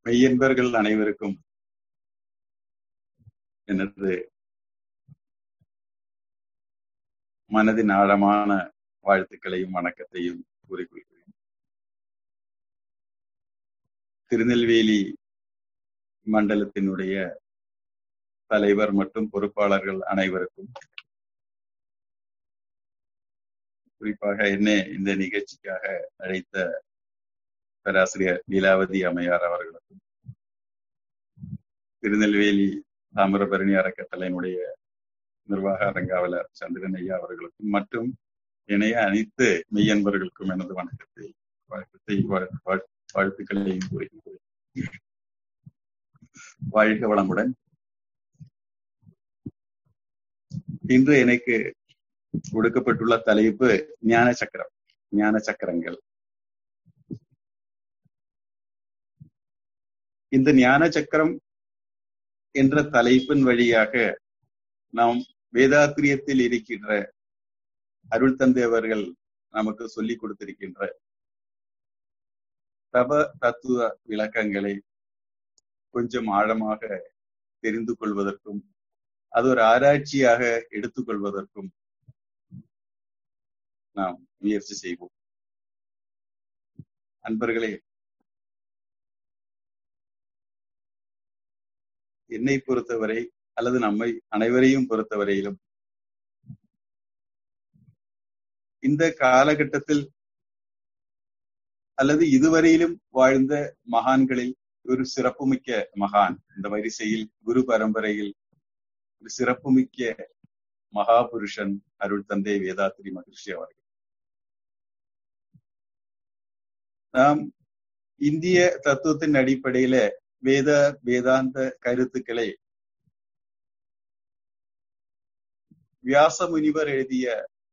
மெய்யன்பர்கள் அனைவருக்கும் எனது மனதின் ஆழமான வாழ்த்துக்களையும் வணக்கத்தையும் கூறிக்கொள்கிறேன் திருநெல்வேலி மண்டலத்தினுடைய தலைவர் மற்றும் பொறுப்பாளர்கள் அனைவருக்கும் குறிப்பாக என்ன இந்த நிகழ்ச்சிக்காக அழைத்த பேராசிரியர் லீலாவதி அம்மையார் அவர்களுக்கும் திருநெல்வேலி தாமிரபரணி அறக்கட்டளையினுடைய நிர்வாக அரங்காவலர் சந்திரன் ஐயா அவர்களுக்கும் மற்றும் இணைய அனைத்து மெய்யன்பர்களுக்கும் எனது வணக்கத்தை வாழ்க்கத்தை வாழ்த்துக்களையும் கூறுகின்றேன் வாழ்க வளமுடன் இன்று எனக்கு கொடுக்கப்பட்டுள்ள தலைப்பு ஞான சக்கரம் ஞான சக்கரங்கள் இந்த ஞான சக்கரம் என்ற தலைப்பின் வழியாக நாம் வேதாத்திரியத்தில் இருக்கின்ற அருள் தந்தை அவர்கள் நமக்கு சொல்லிக் கொடுத்திருக்கின்ற தப தத்துவ விளக்கங்களை கொஞ்சம் ஆழமாக தெரிந்து கொள்வதற்கும் அது ஒரு ஆராய்ச்சியாக எடுத்துக்கொள்வதற்கும் நாம் முயற்சி செய்வோம் அன்பர்களே என்னை பொறுத்தவரை அல்லது நம்மை அனைவரையும் பொறுத்தவரையிலும் இந்த காலகட்டத்தில் அல்லது இதுவரையிலும் வாழ்ந்த மகான்களில் ஒரு சிறப்புமிக்க மகான் இந்த வரிசையில் குரு பரம்பரையில் ஒரு சிறப்புமிக்க மகாபுருஷன் அருள் தந்தை வேதாத்திரி மகிழ்ச்சி அவர்கள் நாம் இந்திய தத்துவத்தின் அடிப்படையில வேத வேதாந்த கருத்துக்களை வியாச முனிவர் எழுதிய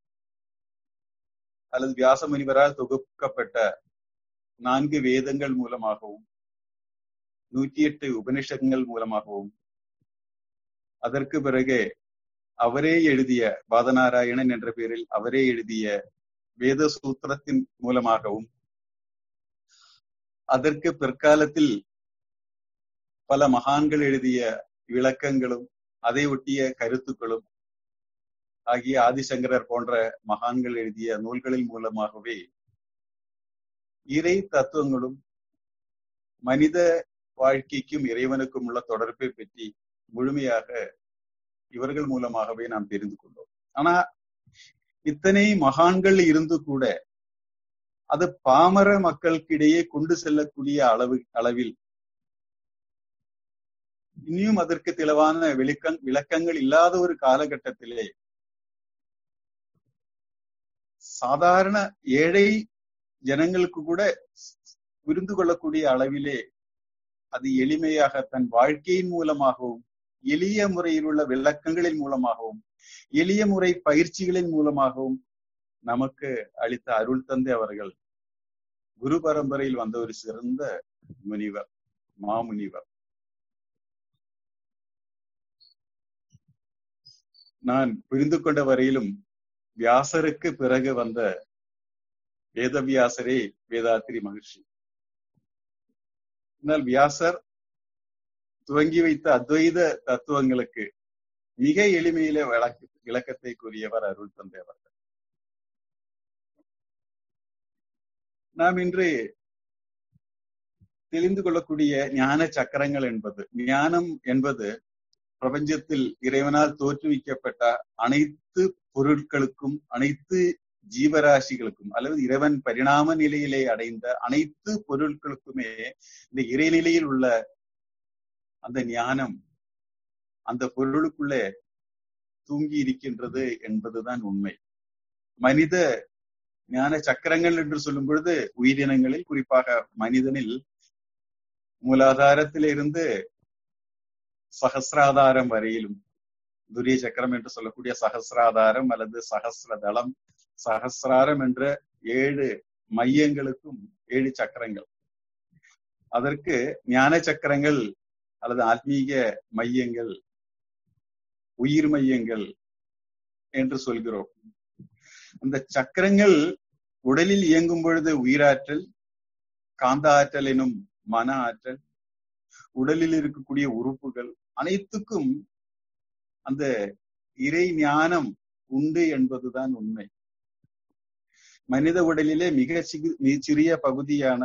அல்லது வியாச முனிவரால் தொகுக்கப்பட்ட நான்கு வேதங்கள் மூலமாகவும் நூற்றி எட்டு உபனிஷங்கள் மூலமாகவும் அதற்கு பிறகு அவரே எழுதிய பாதநாராயணன் என்ற பெயரில் அவரே எழுதிய வேத சூத்திரத்தின் மூலமாகவும் அதற்கு பிற்காலத்தில் பல மகான்கள் எழுதிய விளக்கங்களும் அதை ஒட்டிய கருத்துக்களும் ஆகிய ஆதிசங்கரர் போன்ற மகான்கள் எழுதிய நூல்களின் மூலமாகவே இறை தத்துவங்களும் மனித வாழ்க்கைக்கும் இறைவனுக்கும் உள்ள தொடர்பை பற்றி முழுமையாக இவர்கள் மூலமாகவே நாம் தெரிந்து கொண்டோம் ஆனா இத்தனை மகான்கள் இருந்து கூட அது பாமர மக்களுக்கிடையே கொண்டு செல்லக்கூடிய அளவு அளவில் இனியும் அதற்கு தெளிவான விளக்க விளக்கங்கள் இல்லாத ஒரு காலகட்டத்திலே சாதாரண ஏழை ஜனங்களுக்கு கூட புரிந்து கொள்ளக்கூடிய அளவிலே அது எளிமையாக தன் வாழ்க்கையின் மூலமாகவும் எளிய முறையில் உள்ள விளக்கங்களின் மூலமாகவும் எளிய முறை பயிற்சிகளின் மூலமாகவும் நமக்கு அளித்த அருள் தந்தை அவர்கள் குரு பரம்பரையில் வந்த ஒரு சிறந்த முனிவர் மாமுனிவர் நான் புரிந்து கொண்ட வரையிலும் வியாசருக்கு பிறகு வந்த வேதவியாசரே வேதாத்திரி மகிழ்ச்சி ஆனால் வியாசர் துவங்கி வைத்த அத்வைத தத்துவங்களுக்கு மிக எளிமையில விளக்கு விளக்கத்தை கூறியவர் அருள் தந்தை அவர்கள் நாம் இன்று தெரிந்து கொள்ளக்கூடிய ஞான சக்கரங்கள் என்பது ஞானம் என்பது பிரபஞ்சத்தில் இறைவனால் தோற்றுவிக்கப்பட்ட அனைத்து பொருட்களுக்கும் அனைத்து ஜீவராசிகளுக்கும் அல்லது இறைவன் பரிணாம நிலையிலே அடைந்த அனைத்து பொருட்களுக்குமே இந்த இறைநிலையில் உள்ள அந்த ஞானம் அந்த பொருளுக்குள்ளே தூங்கி இருக்கின்றது என்பதுதான் உண்மை மனித ஞான சக்கரங்கள் என்று சொல்லும் பொழுது உயிரினங்களில் குறிப்பாக மனிதனில் மூலாதாரத்திலிருந்து சகசிராதாரம் வரையிலும் துரிய சக்கரம் என்று சொல்லக்கூடிய சகசிராதாரம் அல்லது சகசிரதளம் சகசிராரம் என்ற ஏழு மையங்களுக்கும் ஏழு சக்கரங்கள் அதற்கு ஞான சக்கரங்கள் அல்லது ஆத்மீக மையங்கள் உயிர் மையங்கள் என்று சொல்கிறோம் அந்த சக்கரங்கள் உடலில் இயங்கும் பொழுது உயிராற்றல் காந்த ஆற்றல் எனும் மன ஆற்றல் உடலில் இருக்கக்கூடிய உறுப்புகள் அனைத்துக்கும் அந்த இறை ஞானம் உண்டு என்பதுதான் உண்மை மனித உடலிலே மிக சிறிய பகுதியான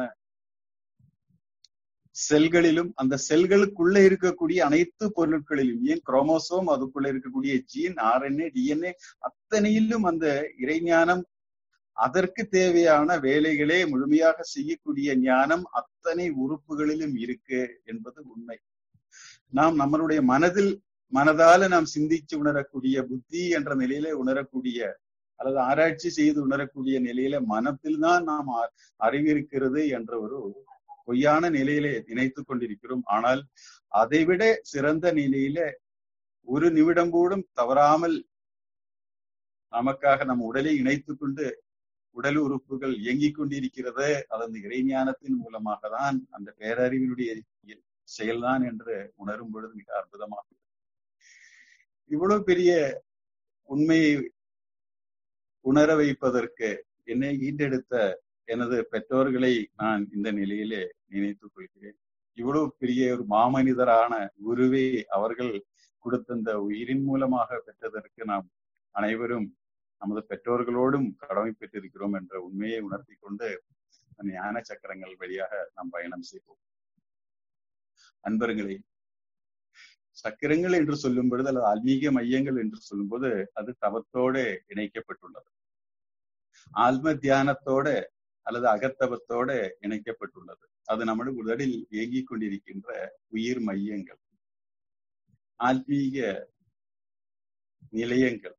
செல்களிலும் அந்த செல்களுக்குள்ள இருக்கக்கூடிய அனைத்து பொருட்களிலும் ஏன் குரோமோசோம் அதுக்குள்ள இருக்கக்கூடிய ஜீன் ஆர்என்ஏ டிஎன்ஏ அத்தனையிலும் அந்த இறைஞானம் அதற்கு தேவையான வேலைகளே முழுமையாக செய்யக்கூடிய ஞானம் அத்தனை உறுப்புகளிலும் இருக்கு என்பது உண்மை நாம் நம்மளுடைய மனதில் மனதால நாம் சிந்திச்சு உணரக்கூடிய புத்தி என்ற நிலையில உணரக்கூடிய அல்லது ஆராய்ச்சி செய்து உணரக்கூடிய நிலையில மனத்தில் தான் நாம் அறிவிருக்கிறது என்ற ஒரு பொய்யான நிலையிலே நினைத்து கொண்டிருக்கிறோம் ஆனால் அதைவிட சிறந்த நிலையில ஒரு நிமிடம் கூடும் தவறாமல் நமக்காக நம் உடலை இணைத்து கொண்டு உடல் உறுப்புகள் இயங்கிக் கொண்டிருக்கிறது அது அந்த இறைஞானத்தின் மூலமாக தான் அந்த பேரறிவினுடைய செயல்தான் என்று உணரும் பொழுது மிக அற்புதமாக இவ்வளவு பெரிய உண்மையை உணர வைப்பதற்கு என்னை ஈண்டெடுத்த எனது பெற்றோர்களை நான் இந்த நிலையிலே நினைத்துக் கொள்கிறேன் இவ்வளவு பெரிய ஒரு மாமனிதரான குருவே அவர்கள் கொடுத்த இந்த உயிரின் மூலமாக பெற்றதற்கு நாம் அனைவரும் நமது பெற்றோர்களோடும் கடமை பெற்றிருக்கிறோம் என்ற உண்மையை உணர்த்தி கொண்டு ஞான சக்கரங்கள் வழியாக நாம் பயணம் செய்வோம் அன்பர்களே சக்கரங்கள் என்று சொல்லும் பொழுது அல்லது ஆன்மீக மையங்கள் என்று சொல்லும்போது அது தவத்தோடு இணைக்கப்பட்டுள்ளது ஆத்ம தியானத்தோட அல்லது அகத்தவத்தோட இணைக்கப்பட்டுள்ளது அது நம்முடைய உடலில் இயங்கிக் கொண்டிருக்கின்ற உயிர் மையங்கள் ஆன்மீக நிலையங்கள்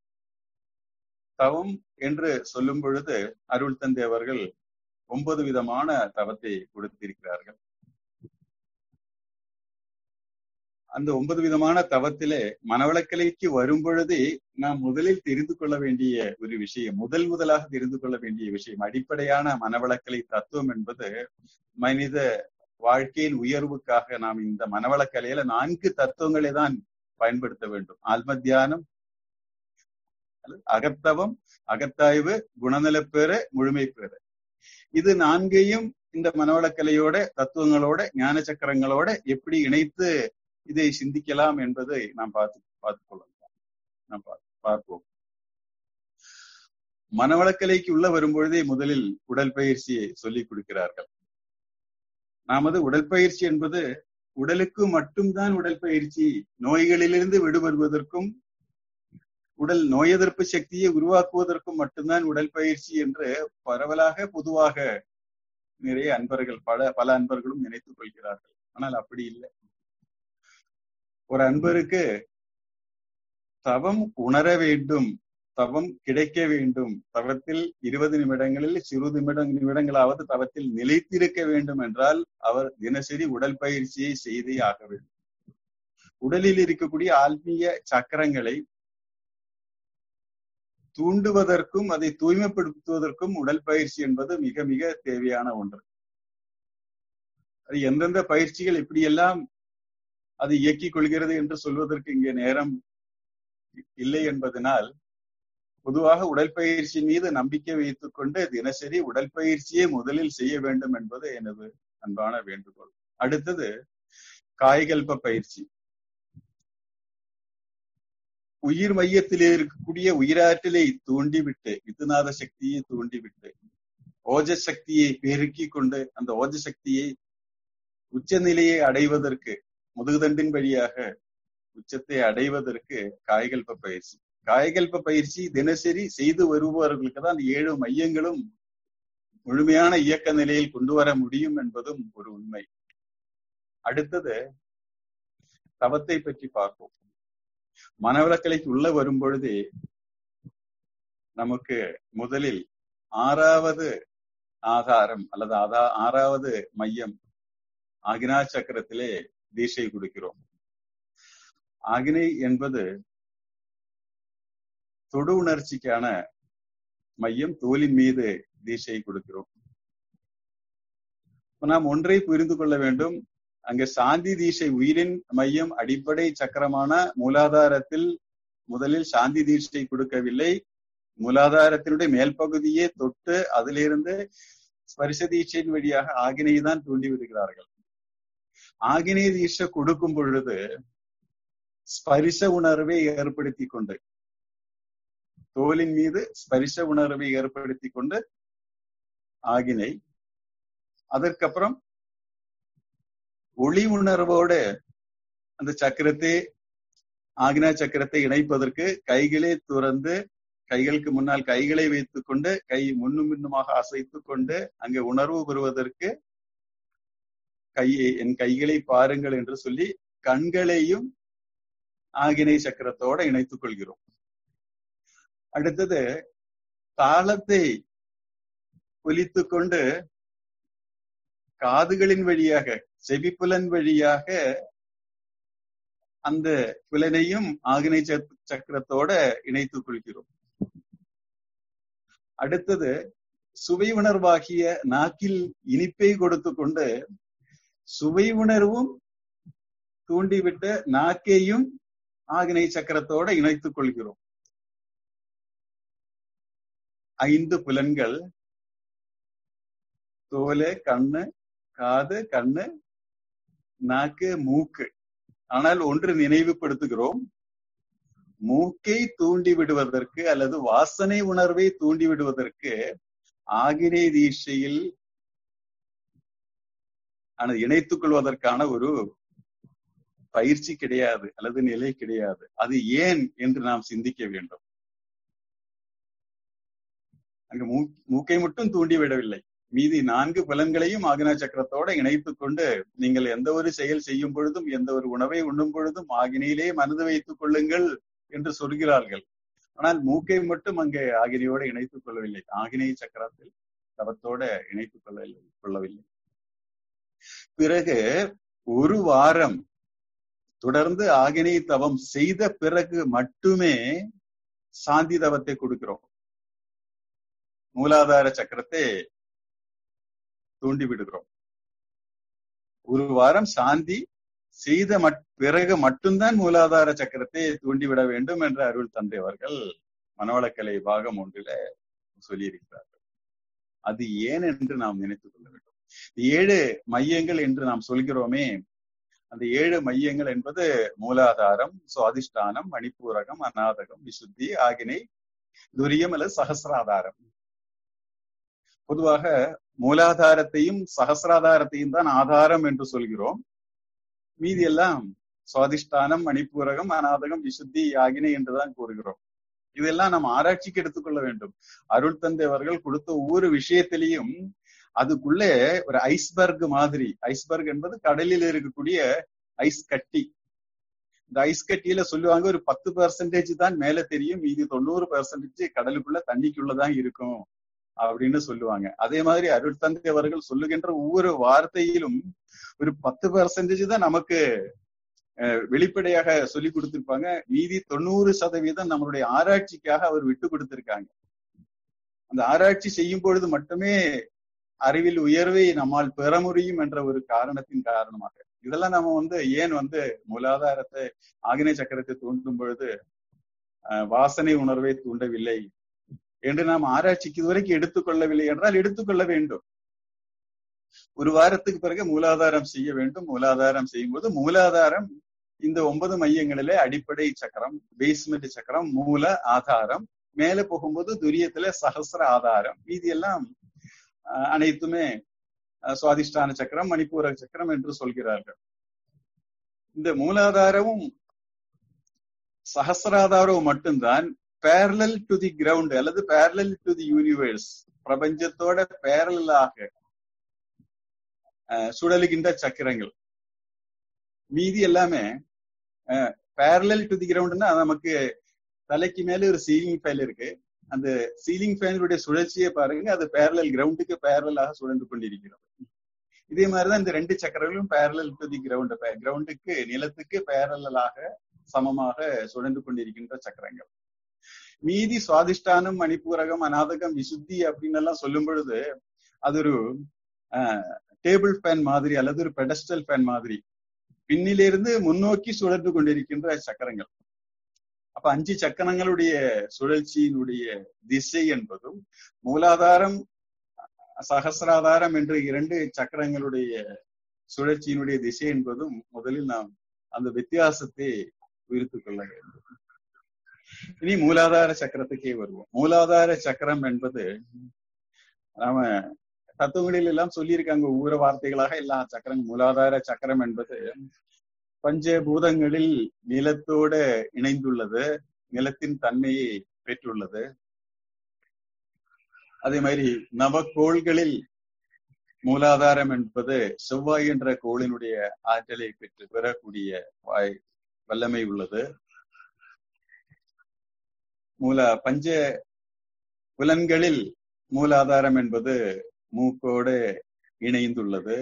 தவம் என்று சொல்லும் பொழுது அருள் தந்தை அவர்கள் ஒன்பது விதமான தவத்தை கொடுத்திருக்கிறார்கள் அந்த ஒன்பது விதமான தவத்திலே மனவளக்கலைக்கு வரும் பொழுதே நாம் முதலில் தெரிந்து கொள்ள வேண்டிய ஒரு விஷயம் முதல் முதலாக தெரிந்து கொள்ள வேண்டிய விஷயம் அடிப்படையான மனவளக்கலை தத்துவம் என்பது மனித வாழ்க்கையின் உயர்வுக்காக நாம் இந்த மனவளக்கலையில நான்கு தத்துவங்களை தான் பயன்படுத்த வேண்டும் ஆத்ம தியானம் அகத்தவம் அகத்தாய்வு குணநலப்பேற முழுமை பேற இது நான்கையும் இந்த மனவளக்கலையோட தத்துவங்களோட ஞான சக்கரங்களோட எப்படி இணைத்து இதை சிந்திக்கலாம் என்பதை நாம் பார்த்து பார்த்துக் கொள்ளலாம் நாம் பார்ப்போம் மனவளக்கலைக்கு உள்ள வரும்பொழுதே முதலில் உடற்பயிற்சியை சொல்லிக் கொடுக்கிறார்கள் நமது உடற்பயிற்சி என்பது உடலுக்கு மட்டும்தான் உடற்பயிற்சி நோய்களிலிருந்து விடுபடுவதற்கும் உடல் நோய் எதிர்ப்பு சக்தியை உருவாக்குவதற்கும் மட்டும்தான் உடற்பயிற்சி என்று பரவலாக பொதுவாக நிறைய அன்பர்கள் பல பல அன்பர்களும் நினைத்துக் கொள்கிறார்கள் ஆனால் அப்படி இல்லை ஒரு அன்பருக்கு தவம் உணர வேண்டும் தவம் கிடைக்க வேண்டும் தவத்தில் இருபது நிமிடங்களில் சிறு நிமிடம் நிமிடங்களாவது தவத்தில் நிலைத்திருக்க வேண்டும் என்றால் அவர் தினசரி உடல் பயிற்சியை செய்தே ஆக வேண்டும் உடலில் இருக்கக்கூடிய ஆன்மீக சக்கரங்களை தூண்டுவதற்கும் அதை தூய்மைப்படுத்துவதற்கும் உடல் பயிற்சி என்பது மிக மிக தேவையான ஒன்று அது எந்தெந்த பயிற்சிகள் எப்படியெல்லாம் அது இயக்கிக் கொள்கிறது என்று சொல்வதற்கு இங்கே நேரம் இல்லை என்பதனால் பொதுவாக உடற்பயிற்சி மீது நம்பிக்கை வைத்துக் கொண்டு தினசரி உடற்பயிற்சியை முதலில் செய்ய வேண்டும் என்பது எனது அன்பான வேண்டுகோள் அடுத்தது காய்கல்ப பயிற்சி உயிர் மையத்தில் இருக்கக்கூடிய உயிராற்றலை தூண்டிவிட்டு வித்துநாத சக்தியை தூண்டிவிட்டு ஓஜ சக்தியை பெருக்கி கொண்டு அந்த ஓஜ சக்தியை உச்சநிலையை அடைவதற்கு முதுகுதண்டின் வழியாக உச்சத்தை அடைவதற்கு காய்கல்ப பயிற்சி காய்கல்ப பயிற்சி தினசரி செய்து வருபவர்களுக்கு தான் ஏழு மையங்களும் முழுமையான இயக்க நிலையில் கொண்டு வர முடியும் என்பதும் ஒரு உண்மை அடுத்தது தவத்தை பற்றி பார்ப்போம் மனவளக்கலைக்கு உள்ள வரும் பொழுதே நமக்கு முதலில் ஆறாவது ஆதாரம் அல்லது அதா ஆறாவது மையம் அகினா சக்கரத்திலே தீட்சை கொடுக்கிறோம் அகினை என்பது தொடு உணர்ச்சிக்கான மையம் தோலின் மீது தீட்சை கொடுக்கிறோம் நாம் ஒன்றை புரிந்து கொள்ள வேண்டும் அங்க சாந்தி தீட்சை உயிரின் மையம் அடிப்படை சக்கரமான மூலாதாரத்தில் முதலில் சாந்தி தீட்சை கொடுக்கவில்லை மூலாதாரத்தினுடைய மேல் பகுதியே தொட்டு அதிலிருந்து ஸ்பரிச தீட்சையின் வழியாக ஆகினை தான் தூண்டி விடுகிறார்கள் ஆகினே தீட்ச கொடுக்கும் பொழுது ஸ்பரிச உணர்வை ஏற்படுத்தி கொண்டு தோலின் மீது ஸ்பரிச உணர்வை ஏற்படுத்தி கொண்டு ஆகினை அதற்கப்புறம் ஒளி உணர்வோடு அந்த சக்கரத்தை ஆக்னா சக்கரத்தை இணைப்பதற்கு கைகளே துறந்து கைகளுக்கு முன்னால் கைகளை வைத்துக் கொண்டு கை முன்னும் பின்னுமாக அசைத்துக் கொண்டு அங்கே உணர்வு பெறுவதற்கு கையை என் கைகளை பாருங்கள் என்று சொல்லி கண்களையும் ஆகினை சக்கரத்தோட இணைத்துக் கொள்கிறோம் அடுத்தது தாளத்தை ஒலித்து கொண்டு காதுகளின் வழியாக செவிப்புலன் வழியாக அந்த புலனையும் ஆகினை சக்கரத்தோட இணைத்துக் கொள்கிறோம் அடுத்தது சுவை உணர்வாகிய நாக்கில் இனிப்பை கொடுத்து கொண்டு சுவை உணர்வும் தூண்டிவிட்ட நாக்கையும் ஆகினை சக்கரத்தோட இணைத்துக் கொள்கிறோம் ஐந்து புலன்கள் தோலு கண்ணு காது கண்ணு நாக்கு மூக்கு ஆனால் ஒன்று நினைவுபடுத்துகிறோம் மூக்கை தூண்டி விடுவதற்கு அல்லது வாசனை உணர்வை தூண்டி விடுவதற்கு ஆகினே தீட்சையில் இணைத்துக் கொள்வதற்கான ஒரு பயிற்சி கிடையாது அல்லது நிலை கிடையாது அது ஏன் என்று நாம் சிந்திக்க வேண்டும் அங்கு மூக்கை மட்டும் தூண்டி விடவில்லை மீதி நான்கு புலன்களையும் ஆகினா சக்கரத்தோட இணைத்துக் கொண்டு நீங்கள் எந்த ஒரு செயல் செய்யும் பொழுதும் எந்த ஒரு உணவை உண்ணும் பொழுதும் ஆகினியிலே மனது வைத்துக் கொள்ளுங்கள் என்று சொல்கிறார்கள் ஆனால் மூக்கை மட்டும் அங்கே ஆகினியோடு இணைத்துக் கொள்ளவில்லை ஆகினை சக்கரத்தில் தவத்தோட இணைத்துக் கொள்ளவில்லை கொள்ளவில்லை பிறகு ஒரு வாரம் தொடர்ந்து ஆகினை தவம் செய்த பிறகு மட்டுமே சாந்தி தவத்தை கொடுக்கிறோம் மூலாதார சக்கரத்தை தூண்டி விடுகிறோம் ஒரு வாரம் சாந்தி செய்த பிறகு மட்டும்தான் மூலாதார சக்கரத்தை தூண்டிவிட வேண்டும் என்று அருள் தந்தை அவர்கள் மனவளக்கலை பாகம் ஒன்றில சொல்லியிருக்கிறார்கள் அது ஏன் என்று நாம் நினைத்துக் கொள்ள வேண்டும் ஏழு மையங்கள் என்று நாம் சொல்கிறோமே அந்த ஏழு மையங்கள் என்பது மூலாதாரம் சுவாதிஷ்டானம் மணிப்பூரகம் அநாதகம் விசுத்தி ஆகினை துரியம் அல்லது சகசிராதாரம் பொதுவாக மூலாதாரத்தையும் சகசிராதாரத்தையும் தான் ஆதாரம் என்று சொல்கிறோம் மீதி எல்லாம் சுவாதிஷ்டானம் மணிப்பூரகம் அநாதகம் விசுத்தி ஆகினை என்றுதான் கூறுகிறோம் இதெல்லாம் நம்ம ஆராய்ச்சிக்கு எடுத்துக்கொள்ள வேண்டும் அருள் தந்தை அவர்கள் கொடுத்த ஒவ்வொரு விஷயத்திலையும் அதுக்குள்ளே ஒரு ஐஸ்பர்க் மாதிரி ஐஸ்பர்க் என்பது கடலில் இருக்கக்கூடிய ஐஸ் கட்டி இந்த ஐஸ் கட்டியில சொல்லுவாங்க ஒரு பத்து பெர்சன்டேஜ் தான் மேல தெரியும் மீதி தொண்ணூறு பெர்சன்டேஜ் கடலுக்குள்ள தண்ணிக்குள்ளதான் இருக்கும் அப்படின்னு சொல்லுவாங்க அதே மாதிரி அருள் தந்தை அவர்கள் சொல்லுகின்ற ஒவ்வொரு வார்த்தையிலும் ஒரு பத்து பெர்சன்டேஜ் தான் நமக்கு வெளிப்படையாக சொல்லி கொடுத்திருப்பாங்க மீதி தொண்ணூறு சதவீதம் நம்மளுடைய ஆராய்ச்சிக்காக அவர் விட்டு கொடுத்திருக்காங்க அந்த ஆராய்ச்சி செய்யும் பொழுது மட்டுமே அறிவில் உயர்வை நம்மால் பெற முடியும் என்ற ஒரு காரணத்தின் காரணமாக இதெல்லாம் நம்ம வந்து ஏன் வந்து மூலாதாரத்தை ஆகினை சக்கரத்தை தூண்டும் பொழுது வாசனை உணர்வை தூண்டவில்லை என்று நாம் ஆராய்ச்சிக்கு இதுவரைக்கும் எடுத்துக்கொள்ளவில்லை என்றால் எடுத்துக்கொள்ள வேண்டும் ஒரு வாரத்துக்கு பிறகு மூலாதாரம் செய்ய வேண்டும் மூலாதாரம் செய்யும் போது மூலாதாரம் இந்த ஒன்பது மையங்களிலே அடிப்படை சக்கரம் பேஸ்மெண்ட் சக்கரம் மூல ஆதாரம் மேல போகும்போது துரியத்துல சகசிர ஆதாரம் மீதி எல்லாம் அனைத்துமே சுவாதிஷ்டான சக்கரம் மணிப்பூர சக்கரம் என்று சொல்கிறார்கள் இந்த மூலாதாரமும் சகசிராதாரமும் மட்டும்தான் பேரலல் டு தி கிரவுண்ட் அல்லது பேரலல் டு தி யூனிவர்ஸ் பிரபஞ்சத்தோட பேரலாக சுழலுகின்ற சக்கரங்கள் மீதி எல்லாமே பேரலல் டு தி கிரவுண்ட்னா நமக்கு தலைக்கு மேல ஒரு சீலிங் ஃபேன் இருக்கு அந்த சீலிங் ஃபேனுடைய சுழற்சியை பாருங்க அது பேரலல் கிரவுண்டுக்கு பேரலாக சுழன்று கொண்டிருக்கிறது இதே மாதிரிதான் இந்த ரெண்டு சக்கரங்களும் பேரலல் டு தி கிரவுண்ட் கிரவுண்டுக்கு நிலத்துக்கு பேரலாக சமமாக சுழன்று கொண்டிருக்கின்ற சக்கரங்கள் மீதி சுவாதிஷ்டானம் மணிப்பூரகம் அநாதகம் விசுத்தி அப்படின்னு எல்லாம் சொல்லும் பொழுது அது ஒரு டேபிள் ஃபேன் மாதிரி அல்லது ஒரு பெடஸ்டல் ஃபேன் மாதிரி பின்னிலிருந்து முன்னோக்கி சுழன்று கொண்டிருக்கின்ற சக்கரங்கள் அப்ப அஞ்சு சக்கரங்களுடைய சுழற்சியினுடைய திசை என்பதும் மூலாதாரம் சகசிராதாரம் என்ற இரண்டு சக்கரங்களுடைய சுழற்சியினுடைய திசை என்பதும் முதலில் நாம் அந்த வித்தியாசத்தை உயிர்த்து கொள்ள வேண்டும் இனி மூலாதார சக்கரத்துக்கே வருவோம் மூலாதார சக்கரம் என்பது நாம தத்துவங்களில் எல்லாம் சொல்லியிருக்காங்க ஒவ்வொரு வார்த்தைகளாக எல்லா சக்கரம் மூலாதார சக்கரம் என்பது பஞ்சபூதங்களில் நிலத்தோட இணைந்துள்ளது நிலத்தின் தன்மையை பெற்றுள்ளது அதே மாதிரி நவக்கோள்களில் மூலாதாரம் என்பது செவ்வாய் என்ற கோளினுடைய ஆற்றலை பெற்று பெறக்கூடிய வாய் வல்லமை உள்ளது மூல பஞ்ச புலன்களில் மூலாதாரம் என்பது மூக்கோடு இணைந்துள்ளது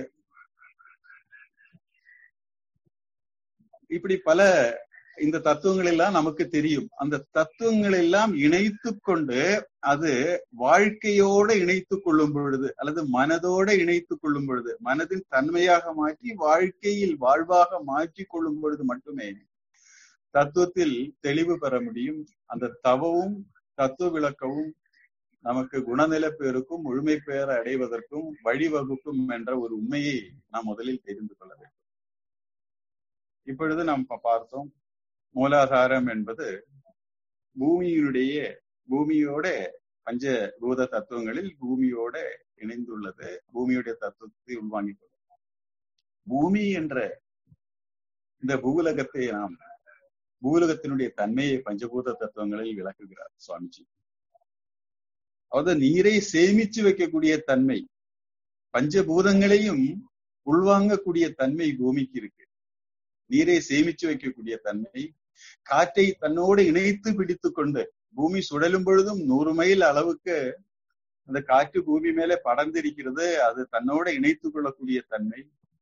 இப்படி பல இந்த தத்துவங்கள் எல்லாம் நமக்கு தெரியும் அந்த தத்துவங்கள் எல்லாம் இணைத்து கொண்டு அது வாழ்க்கையோட இணைத்து கொள்ளும் பொழுது அல்லது மனதோட இணைத்து கொள்ளும் பொழுது மனதின் தன்மையாக மாற்றி வாழ்க்கையில் வாழ்வாக மாற்றி கொள்ளும் பொழுது மட்டுமே தத்துவத்தில் தெளிவு பெற முடியும் அந்த தவவும் தத்துவ விளக்கவும் நமக்கு குணநில பேருக்கும் முழுமை பெயர் அடைவதற்கும் வழிவகுக்கும் என்ற ஒரு உண்மையை நாம் முதலில் தெரிந்து கொள்ள வேண்டும் இப்பொழுது நாம் பார்த்தோம் மூலாதாரம் என்பது பூமியினுடைய பூமியோட பஞ்ச பூத தத்துவங்களில் பூமியோட இணைந்துள்ளது பூமியுடைய தத்துவத்தை உள்வாங்கிக் கொள்ளும் பூமி என்ற இந்த பூலகத்தை நாம் பூலகத்தினுடைய தன்மையை பஞ்சபூத தத்துவங்களில் விளக்குகிறார் சுவாமிஜி அதாவது நீரை சேமிச்சு வைக்கக்கூடிய தன்மை பஞ்சபூதங்களையும் உள்வாங்கக்கூடிய தன்மை பூமிக்கு இருக்கு நீரை சேமிச்சு வைக்கக்கூடிய தன்மை காற்றை தன்னோடு இணைத்து பிடித்து கொண்டு பூமி சுழலும் பொழுதும் நூறு மைல் அளவுக்கு அந்த காற்று பூமி மேலே படர்ந்திருக்கிறது அது தன்னோட இணைத்துக் கொள்ளக்கூடிய தன்மை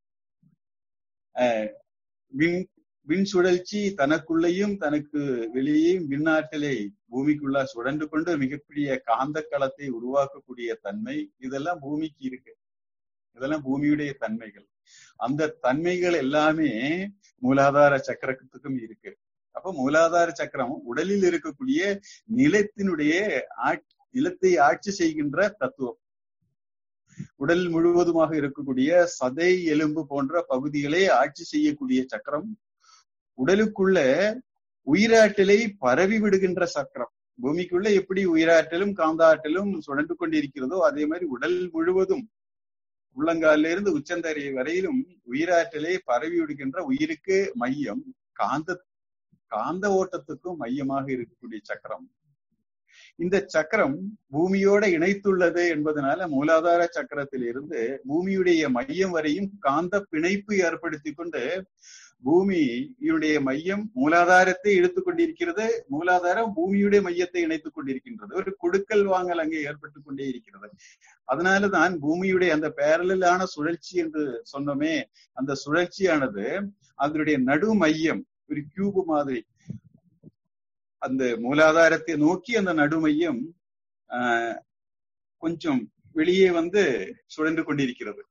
விண் விண் சுழற்சி தனக்குள்ளேயும் தனக்கு வெளியேயும் விண்ணாற்றலை பூமிக்குள்ள சுழன்று கொண்டு மிகப்பெரிய காந்த களத்தை உருவாக்கக்கூடிய தன்மை இதெல்லாம் பூமிக்கு இருக்கு இதெல்லாம் பூமியுடைய தன்மைகள் அந்த தன்மைகள் எல்லாமே மூலாதார சக்கரத்துக்கும் இருக்கு அப்ப மூலாதார சக்கரம் உடலில் இருக்கக்கூடிய நிலத்தினுடைய நிலத்தை ஆட்சி செய்கின்ற தத்துவம் உடல் முழுவதுமாக இருக்கக்கூடிய சதை எலும்பு போன்ற பகுதிகளை ஆட்சி செய்யக்கூடிய சக்கரம் உடலுக்குள்ள உயிராற்றலை பரவி விடுகின்ற சக்கரம் பூமிக்குள்ள எப்படி உயிராற்றலும் காந்தாற்றலும் சுழன்று கொண்டிருக்கிறதோ அதே மாதிரி உடல் முழுவதும் உள்ளங்காலில இருந்து உச்சந்தரை வரையிலும் உயிராற்றலை பரவி விடுகின்ற உயிருக்கு மையம் காந்த காந்த ஓட்டத்துக்கும் மையமாக இருக்கக்கூடிய சக்கரம் இந்த சக்கரம் பூமியோட இணைத்துள்ளது என்பதனால மூலாதார சக்கரத்தில் இருந்து பூமியுடைய மையம் வரையும் காந்த பிணைப்பு ஏற்படுத்தி கொண்டு பூமியுடைய மையம் மூலாதாரத்தை இழுத்துக் கொண்டிருக்கிறது மூலாதாரம் பூமியுடைய மையத்தை இணைத்துக் கொண்டிருக்கின்றது ஒரு கொடுக்கல் வாங்கல் அங்கே ஏற்பட்டு கொண்டே இருக்கிறது அதனாலதான் பூமியுடைய அந்த பேரலான சுழற்சி என்று சொன்னோமே அந்த சுழற்சியானது அதனுடைய நடு மையம் ஒரு கியூப் மாதிரி அந்த மூலாதாரத்தை நோக்கி அந்த நடுமையம் ஆஹ் கொஞ்சம் வெளியே வந்து சுழன்று கொண்டிருக்கிறது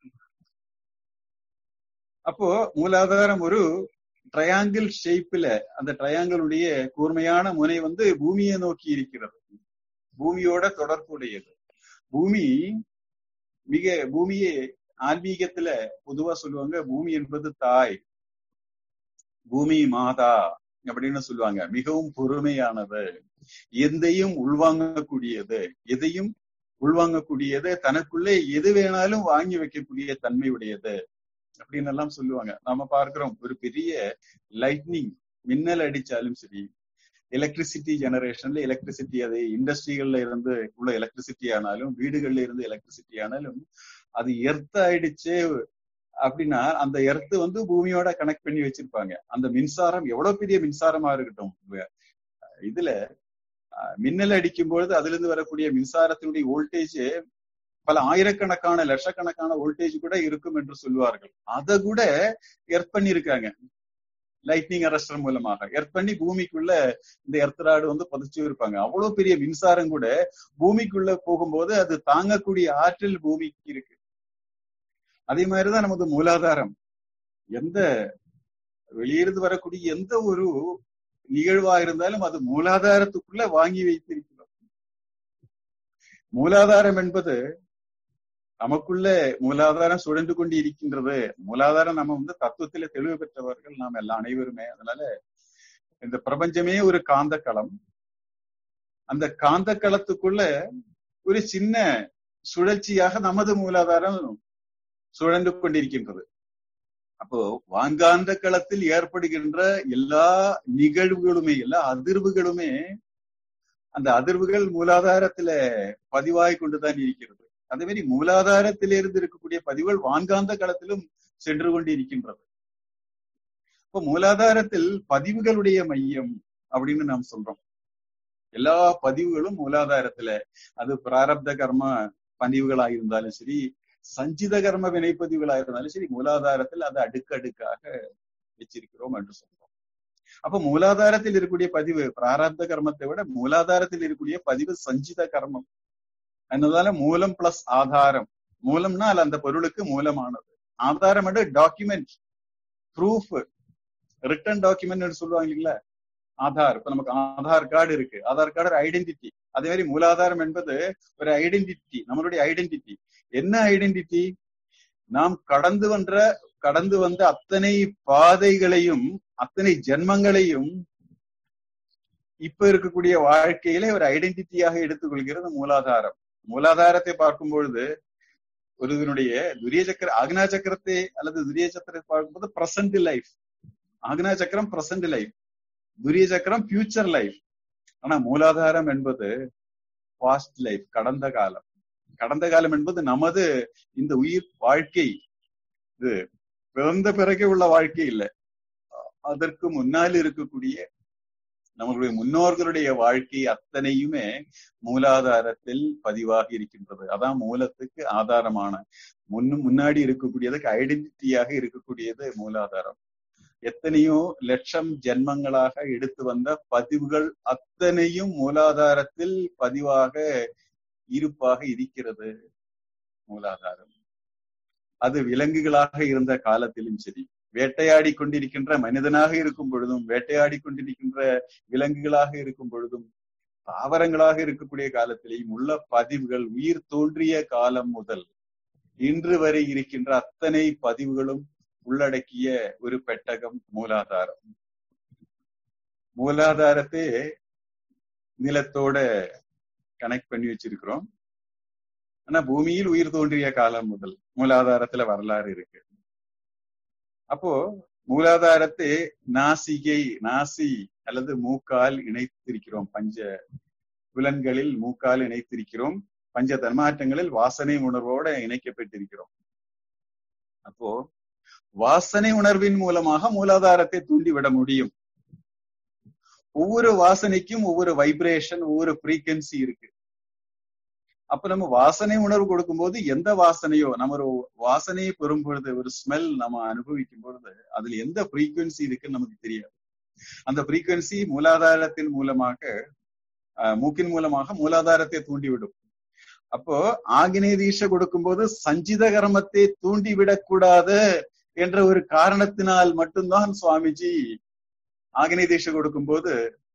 அப்போ மூலாதாரம் ஒரு ட்ரையாங்கிள் ஷேப்ல அந்த ட்ரையாங்கிளுடைய கூர்மையான முனை வந்து பூமியை நோக்கி இருக்கிறது பூமியோட தொடர்புடையது பூமி மிக பூமியே ஆன்மீகத்துல பொதுவா சொல்லுவாங்க பூமி என்பது தாய் பூமி மாதா அப்படின்னு சொல்லுவாங்க மிகவும் பொறுமையானது எந்தையும் உள்வாங்கக்கூடியது எதையும் உள்வாங்கக்கூடியது தனக்குள்ளே எது வேணாலும் வாங்கி வைக்கக்கூடிய தன்மை உடையது அப்படின்னு எல்லாம் சொல்லுவாங்க நாம பார்க்கிறோம் ஒரு பெரிய லைட்னிங் மின்னல் அடிச்சாலும் சரி எலக்ட்ரிசிட்டி ஜெனரேஷன்ல எலக்ட்ரிசிட்டி அது இண்டஸ்ட்ரிகள்ல இருந்து உள்ள எலக்ட்ரிசிட்டி ஆனாலும் வீடுகள்ல இருந்து எலக்ட்ரிசிட்டி ஆனாலும் அது எர்த் ஆயிடுச்சு அப்படின்னா அந்த எர்த்து வந்து பூமியோட கனெக்ட் பண்ணி வச்சிருப்பாங்க அந்த மின்சாரம் எவ்வளவு பெரிய மின்சாரமா இருக்கட்டும் இதுல மின்னல் அடிக்கும் பொழுது அதுல இருந்து வரக்கூடிய மின்சாரத்தினுடைய வோல்டேஜ் பல ஆயிரக்கணக்கான லட்சக்கணக்கான வோல்டேஜ் கூட இருக்கும் என்று சொல்லுவார்கள் அதை கூட எர்த் பண்ணிருக்காங்க லைட்னிங் அரஸ்டர் மூலமாக எர்த் பண்ணி பூமிக்குள்ள இந்த எர்த்ராடு வந்து பதிச்சு இருப்பாங்க அவ்வளவு பெரிய மின்சாரம் கூட பூமிக்குள்ள போகும்போது அது தாங்கக்கூடிய ஆற்றல் பூமிக்கு இருக்கு அதே மாதிரிதான் நமது மூலாதாரம் எந்த வெளியிருந்து வரக்கூடிய எந்த ஒரு நிகழ்வா இருந்தாலும் அது மூலாதாரத்துக்குள்ள வாங்கி வைத்திருக்கிறோம் மூலாதாரம் என்பது நமக்குள்ள மூலாதாரம் சுழன்று கொண்டு இருக்கின்றது மூலாதாரம் நம்ம வந்து தத்துவத்தில தெளிவு பெற்றவர்கள் நாம் எல்லாம் அனைவருமே அதனால இந்த பிரபஞ்சமே ஒரு காந்த களம் அந்த காந்த களத்துக்குள்ள ஒரு சின்ன சுழற்சியாக நமது மூலாதாரம் சுழன்று கொண்டிருக்கின்றது அப்போ வான்காந்த களத்தில் ஏற்படுகின்ற எல்லா நிகழ்வுகளுமே எல்லா அதிர்வுகளுமே அந்த அதிர்வுகள் மூலாதாரத்துல பதிவாய் கொண்டுதான் இருக்கிறது அதே மாதிரி மூலாதாரத்திலிருந்து இருக்கக்கூடிய பதிவுகள் வான்காந்த களத்திலும் சென்று கொண்டு இருக்கின்றது இப்போ மூலாதாரத்தில் பதிவுகளுடைய மையம் அப்படின்னு நாம் சொல்றோம் எல்லா பதிவுகளும் மூலாதாரத்துல அது பிராரப்த கர்ம பதிவுகளா இருந்தாலும் சரி சஞ்சித கர்ம வினைப்பதிவுகளா இருந்தாலும் சரி மூலாதாரத்தில் அதை அடுக்கடுக்காக வச்சிருக்கிறோம் என்று சொல்றோம் அப்ப மூலாதாரத்தில் இருக்கக்கூடிய பதிவு பிராரப்த கர்மத்தை விட மூலாதாரத்தில் இருக்கக்கூடிய பதிவு சஞ்சித கர்மம் அதனால மூலம் பிளஸ் ஆதாரம் மூலம்னா அல்ல அந்த பொருளுக்கு மூலமானது ஆதாரம் டாக்குமெண்ட் ப்ரூஃப் ரிட்டன் டாக்குமெண்ட் சொல்லுவாங்க இல்லைங்களா ஆதார் இப்ப நமக்கு ஆதார் கார்டு இருக்கு ஆதார் கார்டு ஒரு ஐடென்டிட்டி அதே மாதிரி மூலாதாரம் என்பது ஒரு ஐடென்டிட்டி நம்மளுடைய ஐடென்டிட்டி என்ன ஐடென்டிட்டி நாம் கடந்து வந்த கடந்து வந்த அத்தனை பாதைகளையும் அத்தனை ஜென்மங்களையும் இப்ப இருக்கக்கூடிய வாழ்க்கையில ஒரு ஐடென்டிட்டியாக எடுத்துக்கொள்கிறது மூலாதாரம் மூலாதாரத்தை பார்க்கும் பொழுது ஒரு இதனுடைய துரிய சக்கர ஆக்னா சக்கரத்தை அல்லது துரிய சக்கரத்தை பார்க்கும்போது பிரசன்ட் லைஃப் ஆக்னா சக்கரம் பிரசன்ட் லைஃப் துரிய சக்கரம் ஃபியூச்சர் லைஃப் ஆனா மூலாதாரம் என்பது பாஸ்ட் லைஃப் கடந்த காலம் கடந்த காலம் என்பது நமது இந்த உயிர் வாழ்க்கை இது பிறந்த பிறகு உள்ள வாழ்க்கை இல்லை அதற்கு முன்னால் இருக்கக்கூடிய நம்மளுடைய முன்னோர்களுடைய வாழ்க்கை அத்தனையுமே மூலாதாரத்தில் பதிவாகி இருக்கின்றது அதான் மூலத்துக்கு ஆதாரமான முன்னு முன்னாடி இருக்கக்கூடியதுக்கு ஐடென்டிட்டியாக இருக்கக்கூடியது மூலாதாரம் எத்தனையோ லட்சம் ஜென்மங்களாக எடுத்து வந்த பதிவுகள் அத்தனையும் மூலாதாரத்தில் பதிவாக இருப்பாக இருக்கிறது மூலாதாரம் அது விலங்குகளாக இருந்த காலத்திலும் சரி வேட்டையாடி கொண்டிருக்கின்ற மனிதனாக இருக்கும் பொழுதும் வேட்டையாடி கொண்டிருக்கின்ற விலங்குகளாக இருக்கும் பொழுதும் தாவரங்களாக இருக்கக்கூடிய காலத்திலேயும் உள்ள பதிவுகள் உயிர் தோன்றிய காலம் முதல் இன்று வரை இருக்கின்ற அத்தனை பதிவுகளும் உள்ளடக்கிய ஒரு பெட்டகம் மூலாதாரம் மூலாதாரத்தை நிலத்தோட கனெக்ட் பண்ணி வச்சிருக்கிறோம் ஆனா பூமியில் உயிர் தோன்றிய காலம் முதல் மூலாதாரத்துல வரலாறு இருக்கு அப்போ மூலாதாரத்தை நாசிகை நாசி அல்லது மூக்கால் இணைத்திருக்கிறோம் பஞ்ச புலன்களில் மூக்கால் இணைத்திருக்கிறோம் பஞ்ச தன்மாற்றங்களில் வாசனை உணர்வோட இணைக்கப்பட்டிருக்கிறோம் அப்போ வாசனை உணர்வின் மூலமாக மூலாதாரத்தை தூண்டிவிட முடியும் ஒவ்வொரு வாசனைக்கும் ஒவ்வொரு வைப்ரேஷன் ஒவ்வொரு ஃப்ரீக்வன்சி இருக்கு அப்ப நம்ம வாசனை உணர்வு கொடுக்கும்போது எந்த வாசனையோ நம்ம ஒரு வாசனையை பெறும் பொழுது ஒரு ஸ்மெல் நம்ம அனுபவிக்கும் பொழுது அதுல எந்த ஃப்ரீக்வன்சி இருக்குன்னு நமக்கு தெரியாது அந்த ஃப்ரீக்வன்சி மூலாதாரத்தின் மூலமாக மூக்கின் மூலமாக மூலாதாரத்தை தூண்டிவிடும் அப்போ ஆகினே தீட்சை கொடுக்கும்போது சஞ்சித கர்மத்தை தூண்டிவிடக் கூடாது என்ற ஒரு காரணத்தினால் மட்டும்தான் சுவாமிஜி ஆகினே தீட்சை கொடுக்கும்போது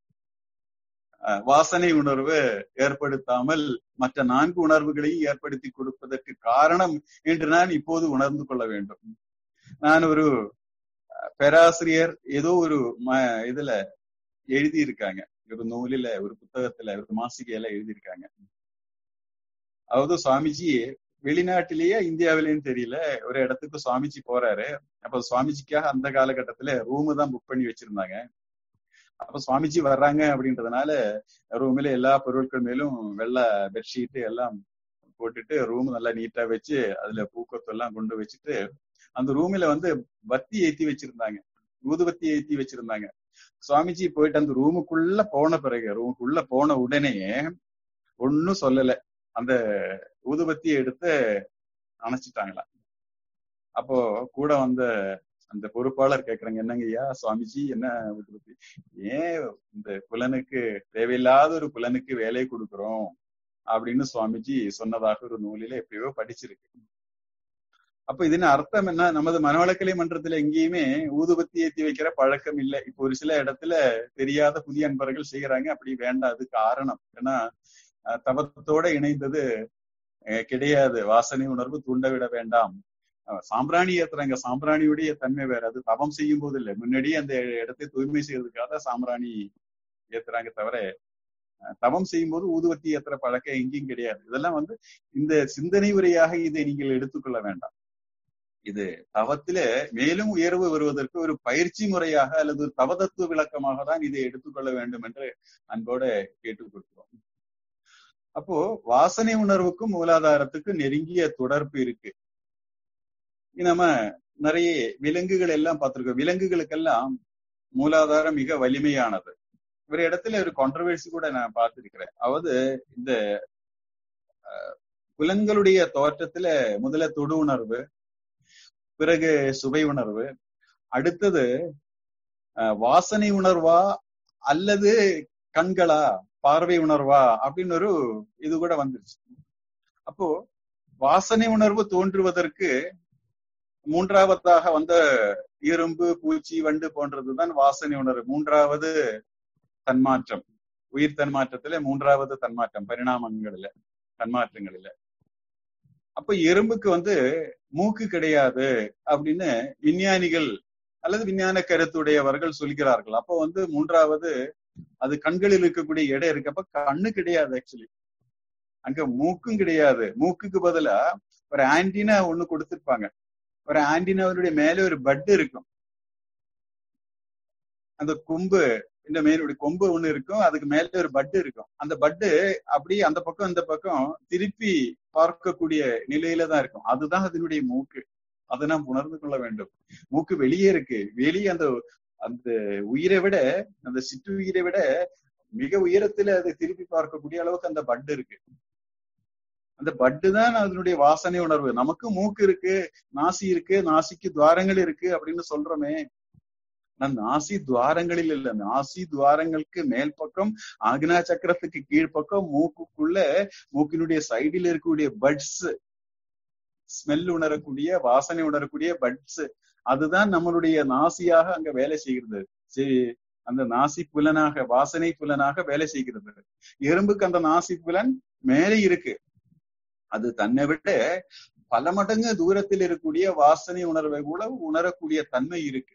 வாசனை உணர்வு ஏற்படுத்தாமல் மற்ற நான்கு உணர்வுகளையும் ஏற்படுத்தி கொடுப்பதற்கு காரணம் என்று நான் இப்போது உணர்ந்து கொள்ள வேண்டும் நான் ஒரு பேராசிரியர் ஏதோ ஒரு இதுல எழுதி இருக்காங்க ஒரு நூலில ஒரு புத்தகத்துல ஒரு மாசிகையில எழுதியிருக்காங்க அதாவது சுவாமிஜி வெளிநாட்டிலேயே இந்தியாவிலேயும் தெரியல ஒரு இடத்துக்கு சுவாமிஜி போறாரு அப்ப சுவாமிஜிக்காக அந்த காலகட்டத்துல ரூமு தான் புக் பண்ணி வச்சிருந்தாங்க அப்ப சுவாமிஜி வர்றாங்க அப்படின்றதுனால ரூம்ல எல்லா பொருட்கள் மேலும் வெள்ளை பெட்ஷீட் எல்லாம் போட்டுட்டு ரூம் நல்லா நீட்டா வச்சு அதுல பூக்கொத்து எல்லாம் கொண்டு வச்சுட்டு அந்த ரூம்ல வந்து பத்தி ஏத்தி வச்சிருந்தாங்க ஊதுபத்தி ஏத்தி வச்சிருந்தாங்க சுவாமிஜி போயிட்டு அந்த ரூமுக்குள்ள போன பிறகு ரூமுக்குள்ள போன உடனே ஒன்னும் சொல்லல அந்த ஊதுபத்தியை எடுத்து அணைச்சிட்டாங்களாம் அப்போ கூட வந்த அந்த பொறுப்பாளர் கேக்குறாங்க என்னங்க ஐயா சுவாமிஜி என்ன ஊதுபத்தி ஏன் இந்த புலனுக்கு தேவையில்லாத ஒரு புலனுக்கு வேலை கொடுக்குறோம் அப்படின்னு சுவாமிஜி சொன்னதாக ஒரு நூலில எப்பயோ படிச்சிருக்கு அப்ப இதுன்னு அர்த்தம் என்ன நமது மனவளக்கலை மன்றத்துல எங்கேயுமே ஊதுபத்தி ஏத்தி வைக்கிற பழக்கம் இல்லை இப்போ ஒரு சில இடத்துல தெரியாத புதிய அன்பர்கள் செய்யறாங்க அப்படி வேண்டாம் அது காரணம் ஏன்னா தவத்தோட இணைந்தது அஹ் கிடையாது வாசனை உணர்வு தூண்ட விட வேண்டாம் அஹ் சாம்பிராணி ஏத்துறாங்க சாம்பிராணியுடைய தன்மை வேற அது தவம் செய்யும் போது இல்லை முன்னாடியே அந்த இடத்தை தூய்மை செய்யறதுக்காக தான் சாம்பிராணி ஏத்துறாங்க தவிர அஹ் தவம் செய்யும் போது ஊதுவத்தி ஏத்துற பழக்கம் எங்கேயும் கிடையாது இதெல்லாம் வந்து இந்த சிந்தனை உரையாக இதை நீங்கள் எடுத்துக்கொள்ள வேண்டாம் இது தவத்தில மேலும் உயர்வு வருவதற்கு ஒரு பயிற்சி முறையாக அல்லது ஒரு தவதத்துவ விளக்கமாக தான் இதை எடுத்துக்கொள்ள வேண்டும் என்று அன்போட கேட்டுக்கொள்கிறோம் அப்போ வாசனை உணர்வுக்கும் மூலாதாரத்துக்கும் நெருங்கிய தொடர்பு இருக்கு நம்ம நிறைய விலங்குகள் எல்லாம் பார்த்திருக்கோம் விலங்குகளுக்கெல்லாம் மூலாதாரம் மிக வலிமையானது ஒரு இடத்துல ஒரு கான்ட்ரவர்சி கூட நான் பார்த்திருக்கிறேன் அதாவது இந்த புலன்களுடைய தோற்றத்துல முதல்ல தொடு உணர்வு பிறகு சுவை உணர்வு அடுத்தது வாசனை உணர்வா அல்லது கண்களா பார்வை உணர்வா அப்படின்னு ஒரு இது கூட வந்துருச்சு அப்போ வாசனை உணர்வு தோன்றுவதற்கு மூன்றாவதாக வந்த இரும்பு பூச்சி வண்டு போன்றதுதான் வாசனை உணர்வு மூன்றாவது தன்மாற்றம் உயிர் தன்மாற்றத்துல மூன்றாவது தன்மாற்றம் பரிணாமங்கள்ல தன்மாற்றங்கள்ல அப்ப எறும்புக்கு வந்து மூக்கு கிடையாது அப்படின்னு விஞ்ஞானிகள் அல்லது விஞ்ஞான கருத்துடையவர்கள் சொல்கிறார்கள் அப்போ வந்து மூன்றாவது அது கண்களில் இருக்கக்கூடிய இடம் இருக்கு அப்ப கண்ணு கிடையாது ஆக்சுவலி அங்க மூக்கும் கிடையாது மூக்குக்கு பதிலா ஒரு ஆன்டினா ஒண்ணு கொடுத்திருப்பாங்க ஒரு ஆன்டினாவுடைய மேல ஒரு பட் இருக்கும் அந்த கொம்பு இந்த மேலுடைய கொம்பு ஒண்ணு இருக்கும் அதுக்கு மேல ஒரு பட்டு இருக்கும் அந்த பட்டு அப்படியே அந்த பக்கம் இந்த பக்கம் திருப்பி பார்க்கக்கூடிய நிலையில தான் இருக்கும் அதுதான் அதனுடைய மூக்கு அதை நாம் உணர்ந்து கொள்ள வேண்டும் மூக்கு வெளியே இருக்கு வெளியே அந்த அந்த உயிரை விட அந்த சிற்றுயிரை விட மிக உயரத்துல அதை திருப்பி பார்க்கக்கூடிய அளவுக்கு அந்த பட்டு இருக்கு அந்த பட்டு தான் அதனுடைய வாசனை உணர்வு நமக்கு மூக்கு இருக்கு நாசி இருக்கு நாசிக்கு துவாரங்கள் இருக்கு அப்படின்னு சொல்றோமே நாசி துவாரங்களில் இல்ல நாசி துவாரங்களுக்கு மேல் பக்கம் ஆக்னா சக்கரத்துக்கு கீழ்ப்பக்கம் மூக்குக்குள்ள மூக்கினுடைய சைடில் இருக்கக்கூடிய பட்ஸ் ஸ்மெல் உணரக்கூடிய வாசனை உணரக்கூடிய பட்ஸ் அதுதான் நம்மளுடைய நாசியாக அங்க வேலை செய்கிறது சரி அந்த நாசி புலனாக வாசனை புலனாக வேலை செய்கிறது எறும்புக்கு அந்த நாசி புலன் மேலே இருக்கு அது தன்னை விட பல மடங்கு தூரத்தில் இருக்கக்கூடிய வாசனை உணர்வை கூட உணரக்கூடிய தன்மை இருக்கு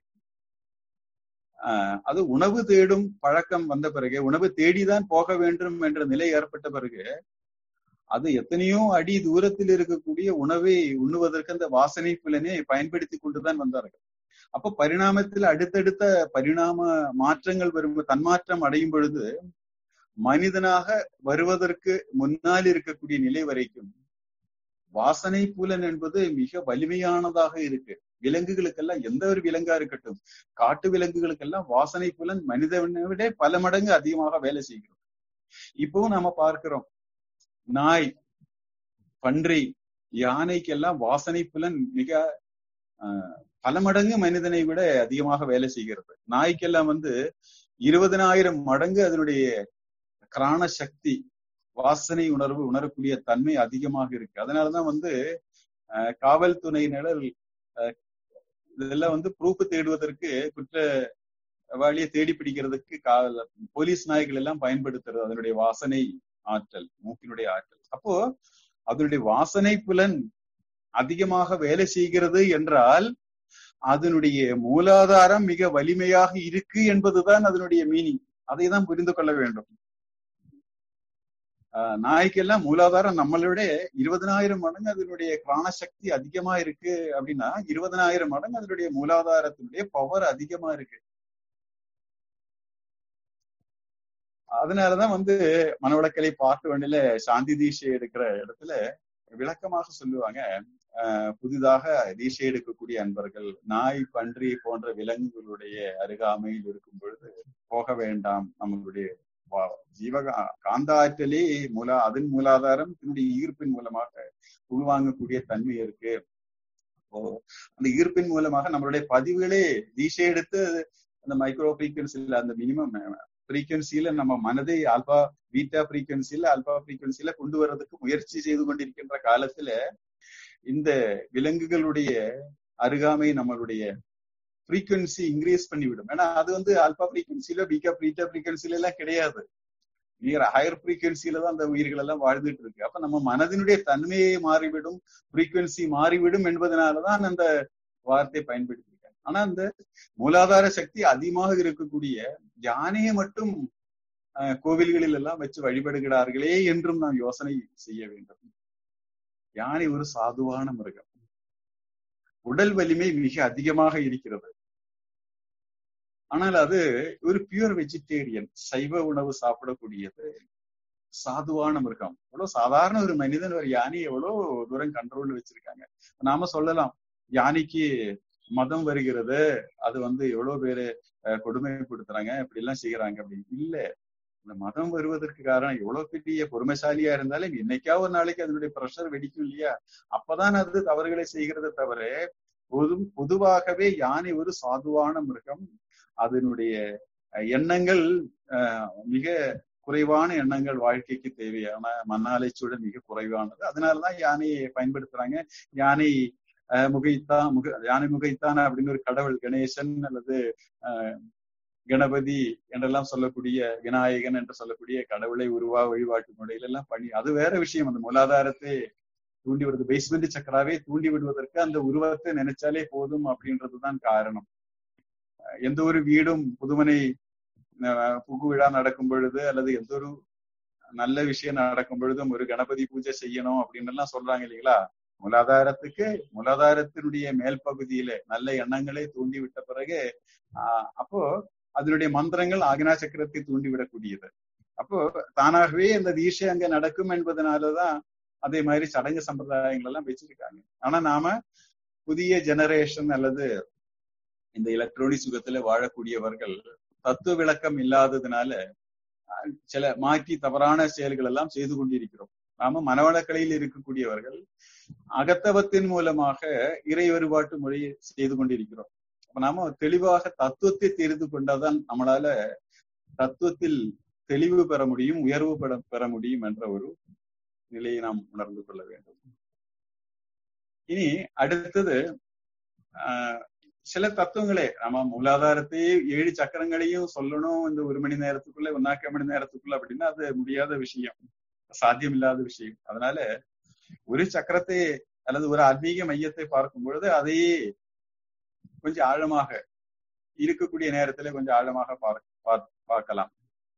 ஆஹ் அது உணவு தேடும் பழக்கம் வந்த பிறகு உணவு தேடிதான் போக வேண்டும் என்ற நிலை ஏற்பட்ட பிறகு அது எத்தனையோ அடி தூரத்தில் இருக்கக்கூடிய உணவை உண்ணுவதற்கு அந்த வாசனை புலனை பயன்படுத்தி கொண்டுதான் வந்தார்கள் அப்ப பரிணாமத்தில் அடுத்தடுத்த பரிணாம மாற்றங்கள் வரும் தன்மாற்றம் அடையும் பொழுது மனிதனாக வருவதற்கு முன்னால் இருக்கக்கூடிய நிலை வரைக்கும் வாசனை புலன் என்பது மிக வலிமையானதாக இருக்கு விலங்குகளுக்கெல்லாம் எந்த ஒரு விலங்கா இருக்கட்டும் காட்டு விலங்குகளுக்கெல்லாம் வாசனை புலன் மனிதனை விட பல மடங்கு அதிகமாக வேலை செய்கிறது இப்பவும் நாம பார்க்கிறோம் நாய் பன்றி யானைக்கெல்லாம் வாசனை புலன் மிக பல மடங்கு மனிதனை விட அதிகமாக வேலை செய்கிறது நாய்க்கெல்லாம் வந்து இருபதனாயிரம் மடங்கு அதனுடைய கிராண சக்தி வாசனை உணர்வு உணரக்கூடிய தன்மை அதிகமாக இருக்கு அதனாலதான் வந்து காவல்துறையினர் இதெல்லாம் வந்து ப்ரூஃப் தேடுவதற்கு குற்ற வழியை தேடி பிடிக்கிறதுக்கு போலீஸ் நாய்கள் எல்லாம் பயன்படுத்துறது அதனுடைய வாசனை ஆற்றல் மூக்கினுடைய ஆற்றல் அப்போ அதனுடைய வாசனை புலன் அதிகமாக வேலை செய்கிறது என்றால் அதனுடைய மூலாதாரம் மிக வலிமையாக இருக்கு என்பதுதான் அதனுடைய மீனிங் அதை தான் புரிந்து கொள்ள வேண்டும் நாய்க்கெல்லாம் மூலாதாரம் நம்மளோட இருபதனாயிரம் மடங்கு அதனுடைய பிராணசக்தி அதிகமா இருக்கு அப்படின்னா இருபதனாயிரம் மடங்கு அதனுடைய மூலாதாரத்தினுடைய பவர் அதிகமா இருக்கு அதனாலதான் வந்து மனவளக்கலை பார்ட் வண்டில சாந்தி தீட்சை எடுக்கிற இடத்துல விளக்கமாக சொல்லுவாங்க புதிதாக தீட்சை எடுக்கக்கூடிய அன்பர்கள் நாய் பன்றி போன்ற விலங்குகளுடைய அருகாமையில் இருக்கும் பொழுது போக வேண்டாம் நம்மளுடைய ஜீவ காந்த ஆற்றலே மூலா அதன் மூலாதாரம் தன்னுடைய ஈர்ப்பின் மூலமாக உள்வாங்கக்கூடிய தன்மை இருக்கு அந்த ஈர்ப்பின் மூலமாக நம்மளுடைய பதிவுகளே தீசை எடுத்து அந்த மைக்ரோ ஃப்ரீக்வன்சில அந்த மினிமம் ஃப்ரீக்வன்சியில நம்ம மனதை ஆல்பா பீட்டா ஃப்ரீக்வன்சியில ஆல்பா ஃப்ரீக்வன்சியில கொண்டு வர்றதுக்கு முயற்சி செய்து கொண்டிருக்கின்ற காலத்துல இந்த விலங்குகளுடைய அருகாமை நம்மளுடைய ஃப்ரீக்வன்சி இன்க்ரீஸ் பண்ணிவிடும் ஏன்னா அது வந்து ஆல்பா ஃப்ரீக்வன்சில பீக்கா பீட்டா ஃப்ரீக்வன்சில எல்லாம் கிடையாது மிக ஹையர் ஃப்ரீக்வன்சியில தான் அந்த உயிர்கள் எல்லாம் வாழ்ந்துட்டு இருக்கு அப்ப நம்ம மனதினுடைய தன்மையை மாறிவிடும் ஃப்ரீக்வன்சி மாறிவிடும் என்பதனாலதான் அந்த வார்த்தையை பயன்படுத்தியிருக்காங்க ஆனா அந்த மூலாதார சக்தி அதிகமாக இருக்கக்கூடிய யானையை மட்டும் கோவில்களில் எல்லாம் வச்சு வழிபடுகிறார்களே என்றும் நாம் யோசனை செய்ய வேண்டும் யானை ஒரு சாதுவான மிருகம் உடல் வலிமை மிக அதிகமாக இருக்கிறது ஆனால் அது ஒரு பியூர் வெஜிடேரியன் சைவ உணவு சாப்பிடக்கூடியது சாதுவான மிருகம் எவ்வளவு சாதாரண ஒரு மனிதன் ஒரு யானை எவ்வளவு தூரம் கண்ட்ரோல் வச்சிருக்காங்க நாம சொல்லலாம் யானைக்கு மதம் வருகிறது அது வந்து எவ்வளவு பேரு கொடுமைப்படுத்துறாங்க இப்படி எல்லாம் செய்யறாங்க அப்படின்னு இல்ல இந்த மதம் வருவதற்கு காரணம் எவ்வளவு பெரிய பொறுமைசாலியா இருந்தாலும் என்னைக்கா ஒரு நாளைக்கு அதனுடைய ப்ரெஷர் வெடிக்கும் இல்லையா அப்பதான் அது தவறுகளை செய்கிறத தவிர பொது பொதுவாகவே யானை ஒரு சாதுவான மிருகம் அதனுடைய எண்ணங்கள் மிக குறைவான எண்ணங்கள் வாழ்க்கைக்கு தேவையான மண்ணாலைச்சூழல் மிக குறைவானது அதனாலதான் யானையை பயன்படுத்துறாங்க யானை முகைத்தான் முக யானை முகைத்தான் அப்படின்னு ஒரு கடவுள் கணேசன் அல்லது கணபதி என்றெல்லாம் சொல்லக்கூடிய விநாயகன் என்று சொல்லக்கூடிய கடவுளை உருவா வழிபாட்டு முறையில எல்லாம் பண்ணி அது வேற விஷயம் அந்த மூலாதாரத்தை தூண்டி விடுறது பேஸ்மெண்ட் சக்கராவே தூண்டி விடுவதற்கு அந்த உருவத்தை நினைச்சாலே போதும் அப்படின்றதுதான் காரணம் எந்த ஒரு வீடும் புதுமனை புகு விழா நடக்கும் பொழுது அல்லது எந்த ஒரு நல்ல விஷயம் நடக்கும் பொழுதும் ஒரு கணபதி பூஜை செய்யணும் அப்படின்னு எல்லாம் சொல்றாங்க இல்லைங்களா மூலாதாரத்துக்கு மூலாதாரத்தினுடைய மேல் பகுதியில நல்ல எண்ணங்களை தூண்டி விட்ட பிறகு ஆஹ் அப்போ அதனுடைய மந்திரங்கள் ஆக்னா சக்கரத்தை தூண்டி விடக்கூடியது அப்போ தானாகவே அந்த தீட்சை அங்க நடக்கும் என்பதனாலதான் அதே மாதிரி சடங்கு சம்பிரதாயங்கள் எல்லாம் வச்சிருக்காங்க ஆனா நாம புதிய ஜெனரேஷன் அல்லது இந்த எலக்ட்ரானிக் சுகத்துல வாழக்கூடியவர்கள் தத்துவ விளக்கம் இல்லாததுனால சில மாற்றி தவறான செயல்கள் எல்லாம் செய்து கொண்டிருக்கிறோம் நாம மனவளக்கலையில் இருக்கக்கூடியவர்கள் அகத்தவத்தின் மூலமாக இறை வழிபாட்டு முறையை செய்து கொண்டிருக்கிறோம் அப்ப நாம தெளிவாக தத்துவத்தை தெரிந்து கொண்டாதான் நம்மளால தத்துவத்தில் தெளிவு பெற முடியும் உயர்வு பெற பெற முடியும் என்ற ஒரு நிலையை நாம் உணர்ந்து கொள்ள வேண்டும் இனி அடுத்தது ஆஹ் சில தத்துவங்களே நம்ம மூலாதாரத்தையே ஏழு சக்கரங்களையும் சொல்லணும் இந்த ஒரு மணி நேரத்துக்குள்ள ஒன்னாக்க மணி நேரத்துக்குள்ள அப்படின்னா அது முடியாத விஷயம் சாத்தியம் இல்லாத விஷயம் அதனால ஒரு சக்கரத்தை அல்லது ஒரு ஆன்மீக மையத்தை பார்க்கும் பொழுது அதையே கொஞ்சம் ஆழமாக இருக்கக்கூடிய நேரத்துல கொஞ்சம் ஆழமாக பார்க்கலாம்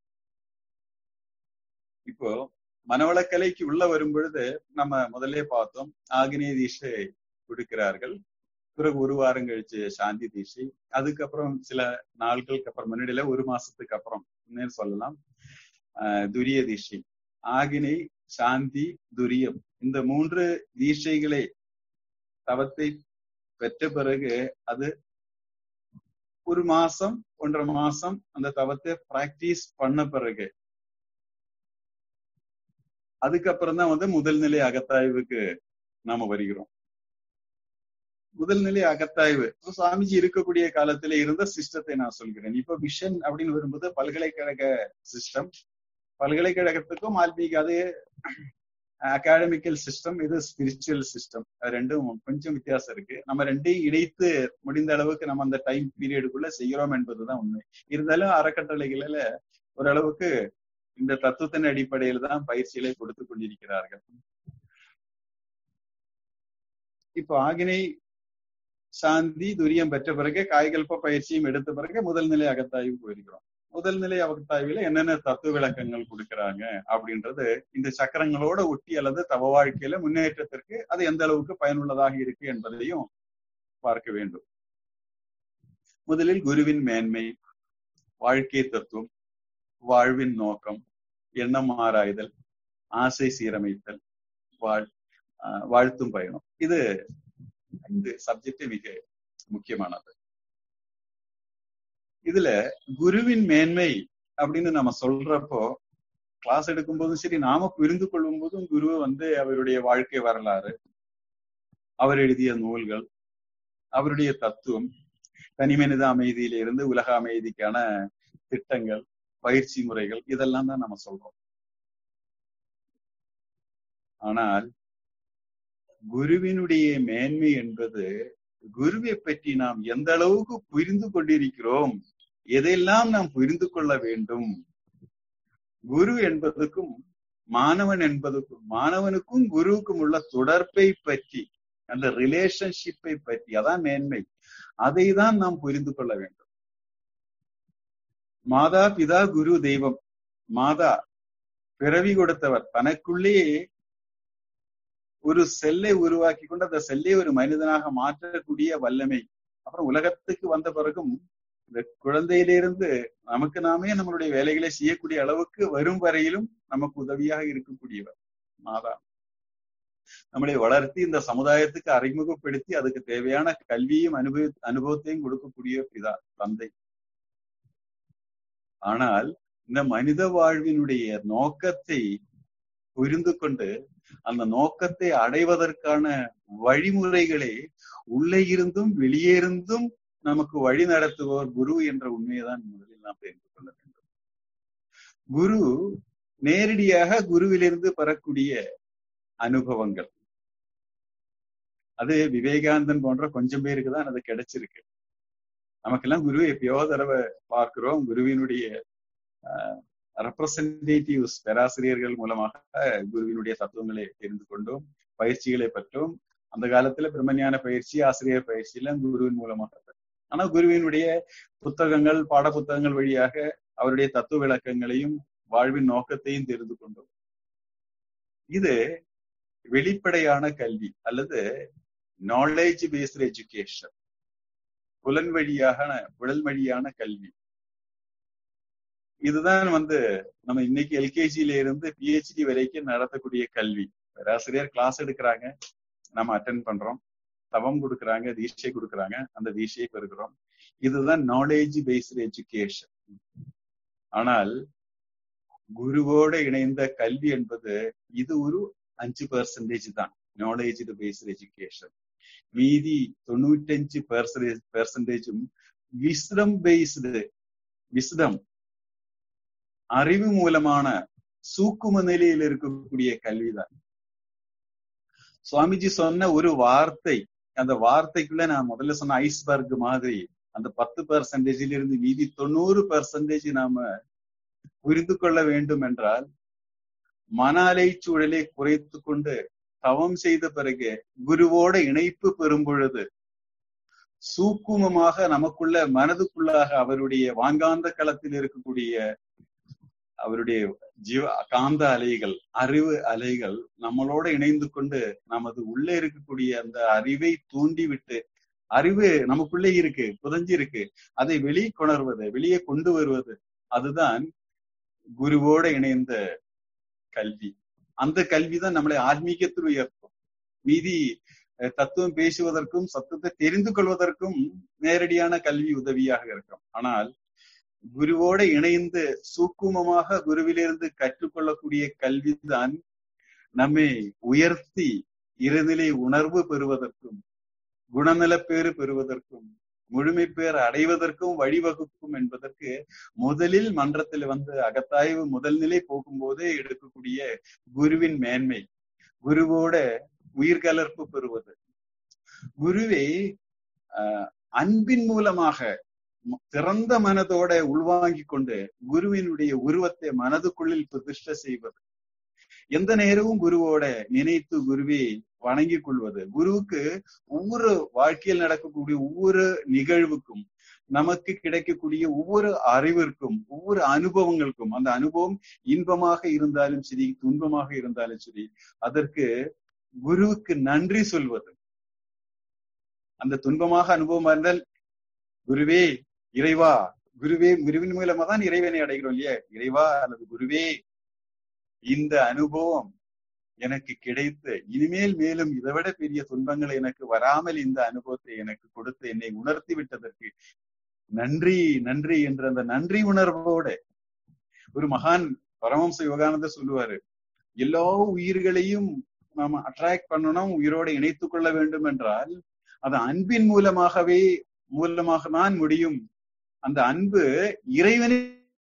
இப்போ மனவளக்கலைக்கு உள்ள வரும் பொழுது நம்ம முதல்ல பார்த்தோம் ஆகினேய தீட்சை கொடுக்கிறார்கள் பிறகு ஒரு வாரம் கழிச்சு சாந்தி தீட்சை அதுக்கப்புறம் சில நாட்களுக்கு அப்புறம் முன்னாடியில ஒரு மாசத்துக்கு அப்புறம் சொல்லலாம் ஆஹ் துரிய தீட்சை ஆகினை சாந்தி துரியம் இந்த மூன்று தீட்சைகளை தவத்தை பெற்ற பிறகு அது ஒரு மாசம் ஒன்றரை மாசம் அந்த தவத்தை பிராக்டிஸ் பண்ண பிறகு அதுக்கப்புறம் தான் வந்து முதல் நிலை அகத்தாய்வுக்கு நாம வருகிறோம் முதல் நிலை அகத்தாய்வு சுவாமிஜி இருக்கக்கூடிய காலத்துல இருந்த சிஸ்டத்தை நான் சொல்கிறேன் இப்ப விஷன் அப்படின்னு வரும்போது பல்கலைக்கழக சிஸ்டம் பல்கலைக்கழகத்துக்கும் ஆன்மீக அது அகாடமிக்கல் சிஸ்டம் இது ஸ்பிரிச்சுவல் சிஸ்டம் ரெண்டும் கொஞ்சம் வித்தியாசம் இருக்கு நம்ம ரெண்டையும் இணைத்து முடிந்த அளவுக்கு நம்ம அந்த டைம் பீரியடுக்குள்ள செய்கிறோம் என்பதுதான் உண்மை இருந்தாலும் அறக்கட்டளைகளில ஓரளவுக்கு இந்த தத்துவத்தின் அடிப்படையில் தான் பயிற்சிகளை கொடுத்து கொண்டிருக்கிறார்கள் இப்போ ஆகினை சாந்தி துரியம் பெற்ற பிறகு காய்கல்ப பயிற்சியும் எடுத்த பிறகு முதல் நிலை அகத்தாய்வு போயிருக்கிறோம் முதல் நிலை அகத்தாய்வுல என்னென்ன தத்துவ விளக்கங்கள் கொடுக்கறாங்க அப்படின்றது இந்த சக்கரங்களோட ஒட்டி அல்லது தவ வாழ்க்கையில முன்னேற்றத்திற்கு அது எந்த அளவுக்கு பயனுள்ளதாக இருக்கு என்பதையும் பார்க்க வேண்டும் முதலில் குருவின் மேன்மை வாழ்க்கை தத்துவம் வாழ்வின் நோக்கம் எண்ணம் ஆராய்தல் ஆசை சீரமைத்தல் வாழ் வாழ்த்தும் பயணம் இது இந்த சப்ஜெக்ட் மிக முக்கியமானது இதுல குருவின் மேன்மை அப்படின்னு நம்ம சொல்றப்போ கிளாஸ் எடுக்கும் போதும் சரி நாம புரிந்து கொள்ளும் போதும் குரு வந்து அவருடைய வாழ்க்கை வரலாறு அவர் எழுதிய நூல்கள் அவருடைய தத்துவம் தனிமனித அமைதியில இருந்து உலக அமைதிக்கான திட்டங்கள் பயிற்சி முறைகள் இதெல்லாம் தான் நம்ம சொல்றோம் ஆனால் குருவினுடைய மேன்மை என்பது குருவை பற்றி நாம் எந்த அளவுக்கு புரிந்து கொண்டிருக்கிறோம் எதையெல்லாம் நாம் புரிந்து கொள்ள வேண்டும் குரு என்பதுக்கும் மாணவன் என்பதுக்கும் மாணவனுக்கும் குருவுக்கும் உள்ள தொடர்பை பற்றி அந்த ரிலேஷன்ஷிப்பை பற்றி அதான் மேன்மை அதை தான் நாம் புரிந்து கொள்ள வேண்டும் மாதா பிதா குரு தெய்வம் மாதா பிறவி கொடுத்தவர் தனக்குள்ளே ஒரு செல்லை உருவாக்கி கொண்டு அந்த செல்லை ஒரு மனிதனாக மாற்றக்கூடிய வல்லமை அப்புறம் உலகத்துக்கு வந்த பிறகும் இந்த குழந்தையிலிருந்து நமக்கு நாமே நம்மளுடைய வேலைகளை செய்யக்கூடிய அளவுக்கு வரும் வரையிலும் நமக்கு உதவியாக இருக்கக்கூடியவர் மாதா நம்மளை வளர்த்தி இந்த சமுதாயத்துக்கு அறிமுகப்படுத்தி அதுக்கு தேவையான கல்வியும் அனுபவ அனுபவத்தையும் கொடுக்கக்கூடிய பிதா தந்தை ஆனால் இந்த மனித வாழ்வினுடைய நோக்கத்தை புரிந்து கொண்டு அந்த நோக்கத்தை அடைவதற்கான வழிமுறைகளை உள்ளே இருந்தும் வெளியே இருந்தும் நமக்கு வழி நடத்துபவர் குரு என்ற உண்மையை முதலில் நாம் தெரிந்து கொள்ள வேண்டும் குரு நேரடியாக குருவிலிருந்து பெறக்கூடிய அனுபவங்கள் அது விவேகானந்தன் போன்ற கொஞ்சம் பேருக்கு தான் அது கிடைச்சிருக்கு நமக்கெல்லாம் குரு எப்பயோ தடவை பார்க்கிறோம் குருவினுடைய ரெப்ரசன்டேட்டிவ்ஸ் பேராசிரியர்கள் மூலமாக குருவினுடைய தத்துவங்களை தெரிந்து கொண்டோம் பயிற்சிகளை பெற்றோம் அந்த காலத்துல பிரம்மஞான பயிற்சி ஆசிரியர் பயிற்சி எல்லாம் குருவின் மூலமாக ஆனா குருவினுடைய புத்தகங்கள் பாட புத்தகங்கள் வழியாக அவருடைய தத்துவ விளக்கங்களையும் வாழ்வின் நோக்கத்தையும் தெரிந்து கொண்டோம் இது வெளிப்படையான கல்வி அல்லது நாலேஜ் பேஸ்ட் எஜுகேஷன் புலன் வழியாக புலல் வழியான கல்வி இதுதான் வந்து நம்ம இன்னைக்கு எல்கேஜில இருந்து பிஹெச்டி வரைக்கும் நடத்தக்கூடிய கல்வி பேராசிரியர் கிளாஸ் எடுக்கிறாங்க நம்ம அட்டன் பண்றோம் தவம் கொடுக்குறாங்க தீட்சை கொடுக்குறாங்க அந்த தீட்சையை பெறுகிறோம் இதுதான் நாலேஜ் பேஸ்ட் எஜுகேஷன் ஆனால் குருவோட இணைந்த கல்வி என்பது இது ஒரு அஞ்சு பெர்சன்டேஜ் தான் நாலேஜ் பேஸ்ட் எஜுகேஷன் மீதி தொண்ணூற்றஞ்சு பெர்சன்டேஜ் பெர்சன்டேஜும் விஸ்டம் பேஸ்டு விஸ்டம் அறிவு மூலமான சூக்கும நிலையில் இருக்கக்கூடிய கல்விதான் சுவாமிஜி சொன்ன ஒரு வார்த்தை அந்த வார்த்தைக்குள்ள நான் முதல்ல சொன்ன ஐஸ்பர்க் மாதிரி அந்த பத்து பெர்சன்டேஜில் இருந்து மீதி தொண்ணூறு பெர்சன்டேஜ் நாம புரிந்து கொள்ள வேண்டும் என்றால் மன அலை சூழலை குறைத்து கொண்டு தவம் செய்த பிறகு குருவோட இணைப்பு பெறும் பொழுது சூக்குமமாக நமக்குள்ள மனதுக்குள்ளாக அவருடைய வாங்காந்த களத்தில் இருக்கக்கூடிய அவருடைய ஜீவ காந்த அலைகள் அறிவு அலைகள் நம்மளோட இணைந்து கொண்டு நமது உள்ளே இருக்கக்கூடிய அந்த அறிவை தூண்டிவிட்டு அறிவு நமக்குள்ளே இருக்கு புதஞ்சு இருக்கு அதை வெளியே கொணர்வது வெளியே கொண்டு வருவது அதுதான் குருவோட இணைந்த கல்வி அந்த கல்விதான் நம்மளை ஆன்மீகத்தில் உயர்த்தும் மீதி தத்துவம் பேசுவதற்கும் சத்தத்தை தெரிந்து கொள்வதற்கும் நேரடியான கல்வி உதவியாக இருக்கும் ஆனால் குருவோட இணைந்து சூக்குமமாக குருவிலிருந்து கற்றுக்கொள்ளக்கூடிய கல்விதான் நம்மை உயர்த்தி இருநிலை உணர்வு பெறுவதற்கும் குணநலப்பேறு பெறுவதற்கும் முழுமை பேர் அடைவதற்கும் வழிவகுக்கும் என்பதற்கு முதலில் மன்றத்தில் வந்து அகத்தாய்வு முதல் நிலை போகும்போதே எடுக்கக்கூடிய குருவின் மேன்மை குருவோட உயிர்கலர்ப்பு பெறுவது குருவை அஹ் அன்பின் மூலமாக திறந்த மனதோட உள்வாங்கி கொண்டு குருவினுடைய உருவத்தை மனதுக்குள்ளில் பிரதிஷ்ட செய்வது எந்த நேரமும் குருவோட நினைத்து குருவை வணங்கி கொள்வது குருவுக்கு ஒவ்வொரு வாழ்க்கையில் நடக்கக்கூடிய ஒவ்வொரு நிகழ்வுக்கும் நமக்கு கிடைக்கக்கூடிய ஒவ்வொரு அறிவிற்கும் ஒவ்வொரு அனுபவங்களுக்கும் அந்த அனுபவம் இன்பமாக இருந்தாலும் சரி துன்பமாக இருந்தாலும் சரி அதற்கு குருவுக்கு நன்றி சொல்வது அந்த துன்பமாக அனுபவம் இருந்தால் குருவே இறைவா குருவே குருவின் மூலமா தான் இறைவனை அடைகிறோம் இல்லையா இறைவா அல்லது குருவே இந்த அனுபவம் எனக்கு கிடைத்து இனிமேல் மேலும் இதை விட பெரிய துன்பங்கள் எனக்கு வராமல் இந்த அனுபவத்தை எனக்கு கொடுத்து என்னை உணர்த்தி விட்டதற்கு நன்றி நன்றி என்ற அந்த நன்றி உணர்வோட ஒரு மகான் பரமம்ச யோகானந்தர் சொல்லுவாரு எல்லா உயிர்களையும் நாம அட்ராக்ட் பண்ணணும் உயிரோட இணைத்துக் கொள்ள வேண்டும் என்றால் அது அன்பின் மூலமாகவே மூலமாக தான் முடியும் அந்த அன்பு இறைவனை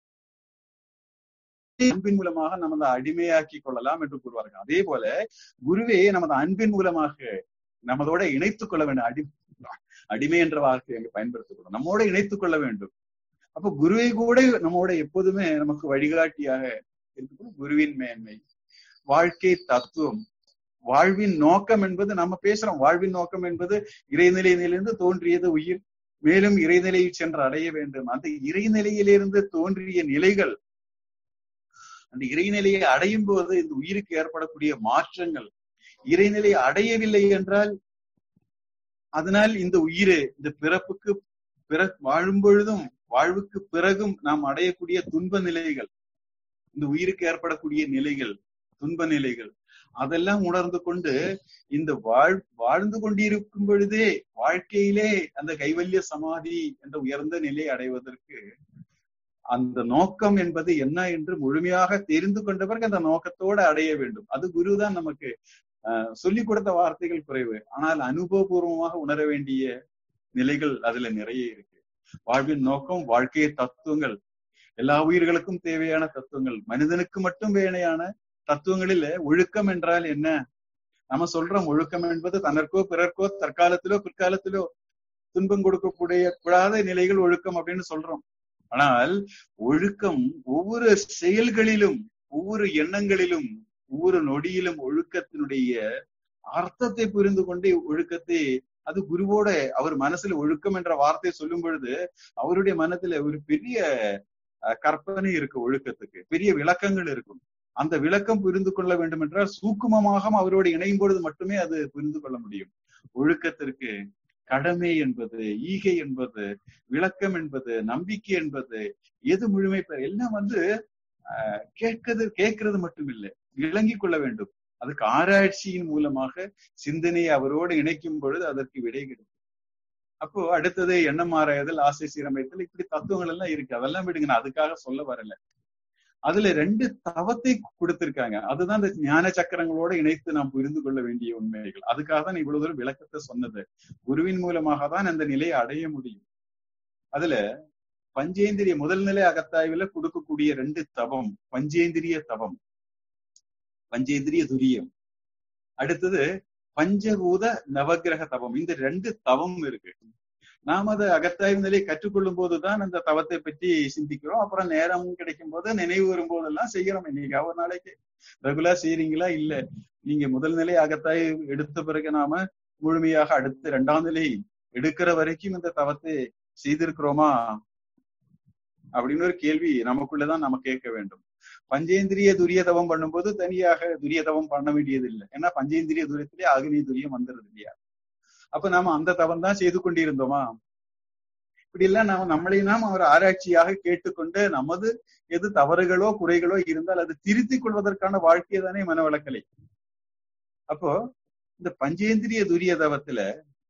அன்பின் மூலமாக நமது அடிமையாக்கி கொள்ளலாம் என்று கூறுவார்கள் அதே போல குருவே நமது அன்பின் மூலமாக நமதோட இணைத்துக் கொள்ள வேண்டும் அடி அடிமை என்ற வார்த்தையை அங்கு பயன்படுத்தக்கூடும் நம்மோட இணைத்துக் கொள்ள வேண்டும் அப்ப குருவை கூட நம்மோட எப்போதுமே நமக்கு வழிகாட்டியாக இருக்கணும் குருவின் மேன்மை வாழ்க்கை தத்துவம் வாழ்வின் நோக்கம் என்பது நம்ம பேசுறோம் வாழ்வின் நோக்கம் என்பது இறைநிலையிலிருந்து தோன்றியது உயிர் மேலும் இறைநிலையில் சென்று அடைய வேண்டும் அந்த இறைநிலையிலிருந்து தோன்றிய நிலைகள் அந்த இறைநிலையை அடையும் போது இந்த உயிருக்கு ஏற்படக்கூடிய மாற்றங்கள் இறைநிலை அடையவில்லை என்றால் அதனால் இந்த உயிர் இந்த பிறப்புக்கு பிற வாழும் பொழுதும் வாழ்வுக்கு பிறகும் நாம் அடையக்கூடிய துன்ப நிலைகள் இந்த உயிருக்கு ஏற்படக்கூடிய நிலைகள் துன்ப நிலைகள் அதெல்லாம் உணர்ந்து கொண்டு இந்த வாழ் வாழ்ந்து கொண்டிருக்கும் பொழுதே வாழ்க்கையிலே அந்த கைவல்ய சமாதி என்ற உயர்ந்த நிலை அடைவதற்கு அந்த நோக்கம் என்பது என்ன என்று முழுமையாக தெரிந்து கொண்ட பிறகு அந்த நோக்கத்தோடு அடைய வேண்டும் அது குருதான் நமக்கு அஹ் சொல்லிக் கொடுத்த வார்த்தைகள் குறைவு ஆனால் அனுபவபூர்வமாக உணர வேண்டிய நிலைகள் அதுல நிறைய இருக்கு வாழ்வின் நோக்கம் வாழ்க்கைய தத்துவங்கள் எல்லா உயிர்களுக்கும் தேவையான தத்துவங்கள் மனிதனுக்கு மட்டும் வேணையான தத்துவங்களில ஒழுக்கம் என்றால் என்ன நம்ம சொல்றோம் ஒழுக்கம் என்பது தனக்கோ பிறர்க்கோ தற்காலத்திலோ பிற்காலத்திலோ துன்பம் கொடுக்கக்கூடிய கூடாத நிலைகள் ஒழுக்கம் அப்படின்னு சொல்றோம் ஆனால் ஒழுக்கம் ஒவ்வொரு செயல்களிலும் ஒவ்வொரு எண்ணங்களிலும் ஒவ்வொரு நொடியிலும் ஒழுக்கத்தினுடைய அர்த்தத்தை புரிந்து கொண்டே ஒழுக்கத்தை அது குருவோட அவர் மனசுல ஒழுக்கம் என்ற வார்த்தையை சொல்லும் பொழுது அவருடைய மனத்துல ஒரு பெரிய கற்பனை இருக்கு ஒழுக்கத்துக்கு பெரிய விளக்கங்கள் இருக்கும் அந்த விளக்கம் புரிந்து கொள்ள வேண்டும் என்றால் சூக்குமமாக அவரோடு இணையும் பொழுது மட்டுமே அது புரிந்து கொள்ள முடியும் ஒழுக்கத்திற்கு கடமை என்பது ஈகை என்பது விளக்கம் என்பது நம்பிக்கை என்பது எது முழுமை பெற எல்லாம் வந்து ஆஹ் கேட்கிறது கேட்கறது மட்டும் இல்லை விளங்கி கொள்ள வேண்டும் அதுக்கு ஆராய்ச்சியின் மூலமாக சிந்தனையை அவரோடு இணைக்கும் பொழுது அதற்கு விடை கிடைக்கும் அப்போ அடுத்தது எண்ணம் ஆராயதல் ஆசை சீரமைத்தல் இப்படி தத்துவங்கள் எல்லாம் இருக்கு அதெல்லாம் விடுங்க நான் அதுக்காக சொல்ல வரல அதுல ரெண்டு தவத்தை கொடுத்திருக்காங்க அதுதான் இந்த ஞான சக்கரங்களோட இணைத்து நாம் புரிந்து கொள்ள வேண்டிய உண்மைகள் அதுக்காக தான் இவ்வளவு தூரம் விளக்கத்தை சொன்னது குருவின் மூலமாக தான் அந்த நிலையை அடைய முடியும் அதுல பஞ்சேந்திரிய முதல் நிலை அகத்தாய்வுல கொடுக்கக்கூடிய ரெண்டு தவம் பஞ்சேந்திரிய தவம் பஞ்சேந்திரிய துரியம் அடுத்தது பஞ்சபூத நவகிரக தவம் இந்த ரெண்டு தவம் இருக்கு நாம் அதை அகத்தாய்வு நிலையை கற்றுக்கொள்ளும் போதுதான் அந்த தவத்தை பற்றி சிந்திக்கிறோம் அப்புறம் நேரம் கிடைக்கும் போது நினைவு வரும்போதெல்லாம் செய்யறோம் இன்னைக்கு ஒரு நாளைக்கு ரெகுலர் செய்யறீங்களா இல்ல நீங்க முதல் நிலை அகத்தாய்வு எடுத்த பிறகு நாம முழுமையாக அடுத்து இரண்டாம் நிலை எடுக்கிற வரைக்கும் இந்த தவத்தை செய்திருக்கிறோமா அப்படின்னு ஒரு கேள்வி நமக்குள்ளதான் நம்ம கேட்க வேண்டும் பஞ்சேந்திரிய துரிய தவம் பண்ணும்போது தனியாக துரிய தவம் பண்ண வேண்டியது இல்லை ஏன்னா பஞ்சேந்திரிய துரியத்திலே அக்னி துரியம் வந்துருது இல்லையா அப்ப நாம அந்த தவம் தான் செய்து கொண்டிருந்தோமா இப்படி எல்லாம் நாம நம்மளையும் நாம் அவர் ஆராய்ச்சியாக கேட்டுக்கொண்டு நமது எது தவறுகளோ குறைகளோ இருந்தால் அது திருத்திக் கொள்வதற்கான வாழ்க்கை தானே மனவளக்கலை அப்போ இந்த பஞ்சேந்திரிய துரிய தவத்துல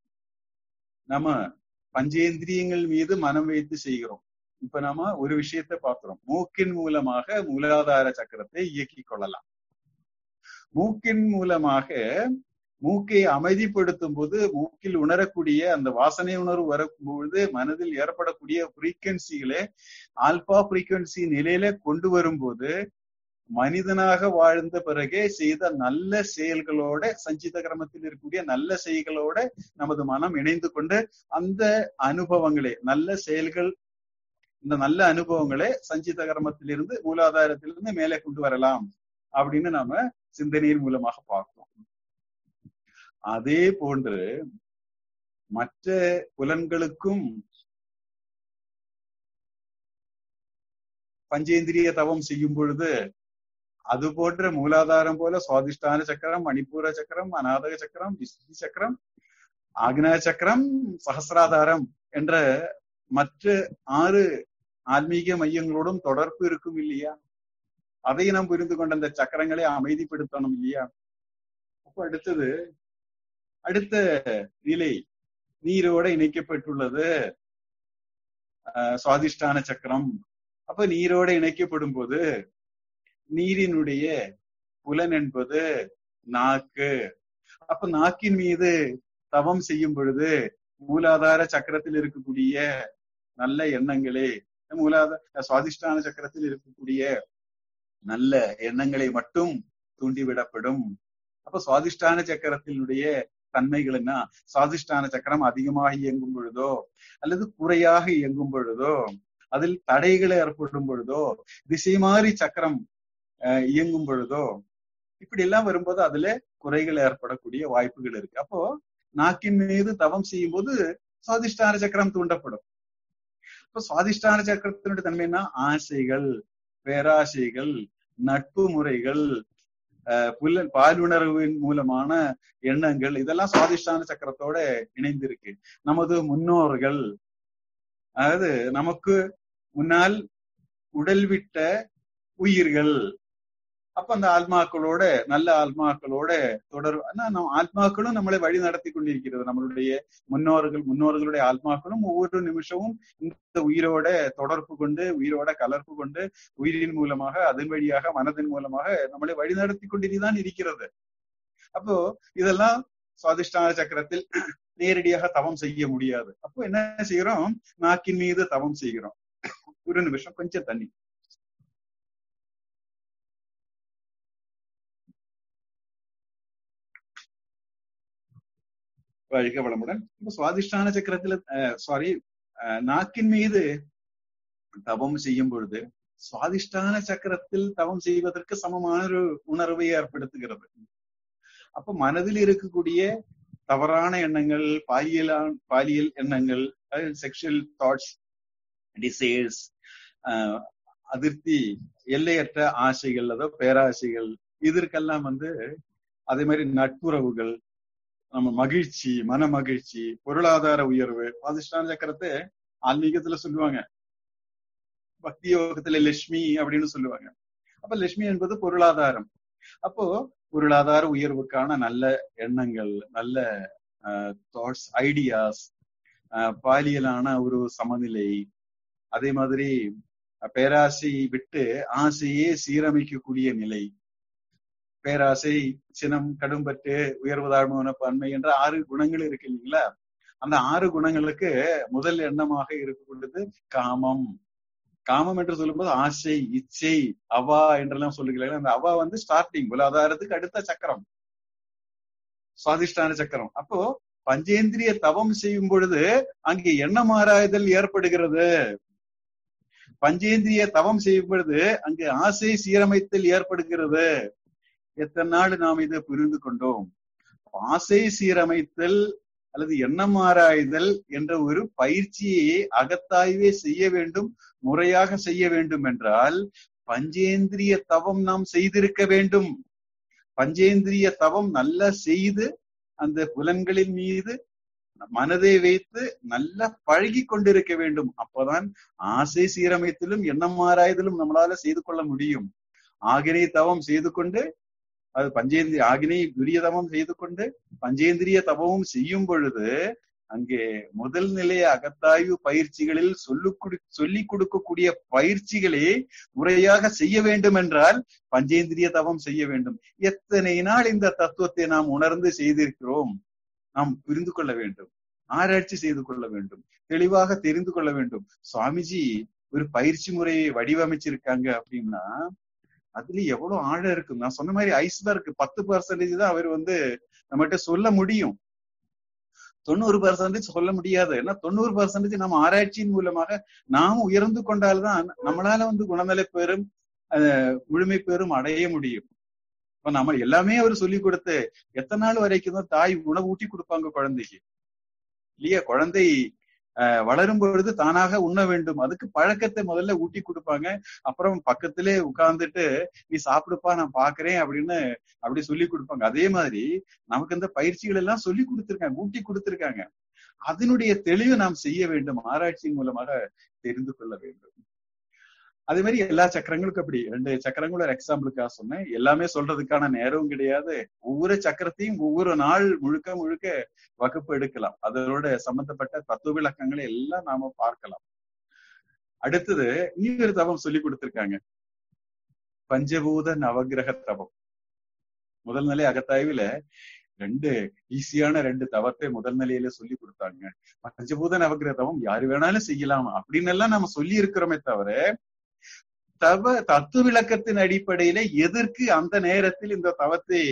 நம்ம பஞ்சேந்திரியங்கள் மீது மனம் வைத்து செய்கிறோம் இப்ப நாம ஒரு விஷயத்த பாக்குறோம் மூக்கின் மூலமாக மூலாதார சக்கரத்தை இயக்கிக் கொள்ளலாம் மூக்கின் மூலமாக மூக்கை அமைதிப்படுத்தும் போது மூக்கில் உணரக்கூடிய அந்த வாசனை உணர்வு வரும்பொழுது மனதில் ஏற்படக்கூடிய ஃப்ரீக்வன்சிகளை ஆல்பா ஃப்ரீக்வன்சி நிலையில கொண்டு வரும்போது மனிதனாக வாழ்ந்த பிறகே செய்த நல்ல செயல்களோட சஞ்சித கிரமத்தில் இருக்கக்கூடிய நல்ல செயல்களோட நமது மனம் இணைந்து கொண்டு அந்த அனுபவங்களே நல்ல செயல்கள் இந்த நல்ல அனுபவங்களை சஞ்சித கர்மத்திலிருந்து மூலாதாரத்திலிருந்து மேலே கொண்டு வரலாம் அப்படின்னு நாம சிந்தனையின் மூலமாக பார்க்கிறோம் அதே போன்று மற்ற புலன்களுக்கும் பஞ்சேந்திரிய தவம் செய்யும் பொழுது அது போன்ற மூலாதாரம் போல சுவாதிஷ்டான சக்கரம் மணிப்பூர சக்கரம் அநாதக சக்கரம் விசுத்தி சக்கரம் ஆக்னா சக்கரம் சகசிராதாரம் என்ற மற்ற ஆறு ஆன்மீக மையங்களோடும் தொடர்பு இருக்கும் இல்லையா அதை நாம் புரிந்து கொண்ட அந்த சக்கரங்களை அமைதிப்படுத்தணும் இல்லையா அப்ப அடுத்தது அடுத்த நிலை நீரோட இணைக்கப்பட்டுள்ளது சுவாதிஷ்டான சக்கரம் அப்ப நீரோட இணைக்கப்படும் போது நீரினுடைய புலன் என்பது நாக்கு அப்ப நாக்கின் மீது தவம் செய்யும் பொழுது மூலாதார சக்கரத்தில் இருக்கக்கூடிய நல்ல எண்ணங்களே மூலாதார சுவாதிஷ்டான சக்கரத்தில் இருக்கக்கூடிய நல்ல எண்ணங்களை மட்டும் தூண்டிவிடப்படும் அப்ப சுவாதிஷ்டான சக்கரத்தினுடைய தன்மைகள் என்ன சுவாதிஷ்டான சக்கரம் அதிகமாக இயங்கும் பொழுதோ அல்லது குறையாக இயங்கும் பொழுதோ அதில் தடைகளை ஏற்படும் பொழுதோ திசை மாறி சக்கரம் அஹ், இயங்கும் பொழுதோ இப்படி எல்லாம் வரும்போது அதுல குறைகள் ஏற்படக்கூடிய வாய்ப்புகள் இருக்கு அப்போ நாக்கின் மீது தவம் செய்யும் போது சுவாதிஷ்டான சக்கரம் தூண்டப்படும் இப்ப சுவாதிஷ்டான சக்கரத்தினுடைய தன்மை என்ன ஆசைகள் பேராசைகள் நட்பு முறைகள் அஹ், புல பாலுணர்வின் மூலமான எண்ணங்கள் இதெல்லாம் சுவாதிஷ்டான சக்கரத்தோட இணைந்திருக்கு நமது முன்னோர்கள் அதாவது நமக்கு முன்னால் உடல் விட்ட உயிர்கள் அப்ப அந்த ஆத்மாக்களோட நல்ல ஆத்மாக்களோட தொடர் ஆனா நம்ம ஆத்மாக்களும் நம்மளை வழி நடத்தி கொண்டிருக்கிறது நம்மளுடைய முன்னோர்கள் முன்னோர்களுடைய ஆத்மாக்களும் ஒவ்வொரு நிமிஷமும் இந்த உயிரோட தொடர்பு கொண்டு உயிரோட கலர்ப்பு கொண்டு உயிரின் மூலமாக அதன் வழியாக மனதின் மூலமாக நம்மளை வழி நடத்தி கொண்டிருந்தான் இருக்கிறது அப்போ இதெல்லாம் சுவாதிஷ்டான சக்கரத்தில் நேரடியாக தவம் செய்ய முடியாது அப்போ என்ன செய்யறோம் நாக்கின் மீது தவம் செய்கிறோம் ஒரு நிமிஷம் கொஞ்சம் தண்ணி வாழ்க வளமுடன் இப்ப சுவாதிஷ்டான சக்கரத்துல சாரி நாக்கின் மீது தவம் செய்யும் பொழுது சுவாதிஷ்டான சக்கரத்தில் தவம் செய்வதற்கு சமமான ஒரு உணர்வை ஏற்படுத்துகிறது அப்ப மனதில் இருக்கக்கூடிய தவறான எண்ணங்கள் பாலியலான் பாலியல் எண்ணங்கள் செக்ஷுவல் தாட்ஸ் டிசைர்ஸ் அதிருப்தி எல்லையற்ற ஆசைகள் அதோ பேராசைகள் இதற்கெல்லாம் வந்து அதே மாதிரி நட்புறவுகள் நம்ம மகிழ்ச்சி மன மகிழ்ச்சி பொருளாதார உயர்வு அதிர்ஷ்டான சக்கரத்தை ஆன்மீகத்துல சொல்லுவாங்க பக்தி யோகத்துல லட்சுமி அப்படின்னு சொல்லுவாங்க அப்ப லட்சுமி என்பது பொருளாதாரம் அப்போ பொருளாதார உயர்வுக்கான நல்ல எண்ணங்கள் நல்ல தாட்ஸ் ஐடியாஸ் பாலியலான ஒரு சமநிலை அதே மாதிரி பேராசை விட்டு ஆசையே சீரமைக்கக்கூடிய நிலை பேராசை சினம் கடும்பட்டு உயர்வதாழ்மான பன்மை என்ற ஆறு குணங்கள் இருக்கு இல்லைங்களா அந்த ஆறு குணங்களுக்கு முதல் எண்ணமாக இருக்கக்கூடியது காமம் காமம் என்று சொல்லும்போது ஆசை இச்சை அவா என்றெல்லாம் சொல்லுகிறாங்க அந்த அவா வந்து ஸ்டார்டிங் பொருளாதாரத்துக்கு அடுத்த சக்கரம் சுவாதிஷ்டான சக்கரம் அப்போ பஞ்சேந்திரிய தவம் செய்யும் பொழுது அங்கே எண்ணமாராய்தல் ஏற்படுகிறது பஞ்சேந்திரிய தவம் செய்யும் பொழுது அங்கு ஆசை சீரமைத்தல் ஏற்படுகிறது எத்தனை நாள் நாம் இதை புரிந்து கொண்டோம் ஆசை சீரமைத்தல் அல்லது எண்ணம் ஆராய்தல் என்ற ஒரு பயிற்சியை அகத்தாய்வே செய்ய வேண்டும் முறையாக செய்ய வேண்டும் என்றால் பஞ்சேந்திரிய தவம் நாம் செய்திருக்க வேண்டும் பஞ்சேந்திரிய தவம் நல்லா செய்து அந்த புலன்களின் மீது மனதை வைத்து நல்லா பழகி கொண்டிருக்க வேண்டும் அப்பதான் ஆசை சீரமைத்தலும் எண்ணம் ஆராய்தலும் நம்மளால செய்து கொள்ள முடியும் ஆகினை தவம் செய்து கொண்டு அது பஞ்சேந்திரிய ஆகினை துரிய தவம் செய்து கொண்டு பஞ்சேந்திரிய தவமும் செய்யும் பொழுது அங்கே முதல் நிலைய அகத்தாய்வு பயிற்சிகளில் சொல்லு சொல்லிக் கொடுக்கக்கூடிய பயிற்சிகளை முறையாக செய்ய வேண்டும் என்றால் பஞ்சேந்திரிய தவம் செய்ய வேண்டும் எத்தனை நாள் இந்த தத்துவத்தை நாம் உணர்ந்து செய்திருக்கிறோம் நாம் புரிந்து கொள்ள வேண்டும் ஆராய்ச்சி செய்து கொள்ள வேண்டும் தெளிவாக தெரிந்து கொள்ள வேண்டும் சுவாமிஜி ஒரு பயிற்சி முறையை வடிவமைச்சிருக்காங்க அப்படின்னா அதுல எவ்வளவு ஆழம் இருக்கு நான் சொன்ன மாதிரி ஐஸ்பர்க் பத்து பர்சன்டேஜ் தான் அவர் வந்து நம்மகிட்ட சொல்ல முடியும் தொண்ணூறு பர்சன்டேஜ் சொல்ல முடியாது ஏன்னா தொண்ணூறு பர்சன்டேஜ் நம்ம ஆராய்ச்சியின் மூலமாக நாம் உயர்ந்து கொண்டால்தான் நம்மளால வந்து குணநிலை பெறும் முழுமை பெறும் அடைய முடியும் இப்ப நம்ம எல்லாமே அவர் சொல்லி கொடுத்து எத்தனை நாள் வரைக்கும் தான் தாய் உணவு ஊட்டி கொடுப்பாங்க குழந்தைக்கு இல்லையா குழந்தை வளரும் பொழுது தானாக உண்ண வேண்டும் அதுக்கு பழக்கத்தை முதல்ல ஊட்டி கொடுப்பாங்க அப்புறம் பக்கத்திலே உட்கார்ந்துட்டு நீ சாப்பிடுப்பா நான் பாக்குறேன் அப்படின்னு அப்படி சொல்லி கொடுப்பாங்க அதே மாதிரி நமக்கு இந்த பயிற்சிகள் எல்லாம் சொல்லி கொடுத்திருக்காங்க ஊட்டி கொடுத்திருக்காங்க அதனுடைய தெளிவு நாம் செய்ய வேண்டும் ஆராய்ச்சியின் மூலமாக தெரிந்து கொள்ள வேண்டும் அதே மாதிரி எல்லா சக்கரங்களுக்கும் அப்படி ரெண்டு சக்கரங்களும் ஒரு எக்ஸாம்பிளுக்காக சொன்னேன் எல்லாமே சொல்றதுக்கான நேரமும் கிடையாது ஒவ்வொரு சக்கரத்தையும் ஒவ்வொரு நாள் முழுக்க முழுக்க வகுப்பு எடுக்கலாம் அதோட சம்பந்தப்பட்ட தத்துவ விளக்கங்களை எல்லாம் நாம பார்க்கலாம் அடுத்தது இன்னொரு தவம் சொல்லி கொடுத்திருக்காங்க பஞ்சபூத நவகிரக தவம் முதல் நிலை அகத்தாய்வுல ரெண்டு ஈஸியான ரெண்டு தவத்தை முதல் நிலையில சொல்லி கொடுத்தாங்க பஞ்சபூத நவகிரக தவம் யாரு வேணாலும் செய்யலாம் அப்படின்னு எல்லாம் நம்ம சொல்லி இருக்கிறோமே தவிர தவ தத்துவ விளக்கத்தின் அடிப்படையில எதற்கு அந்த நேரத்தில் இந்த தவத்தை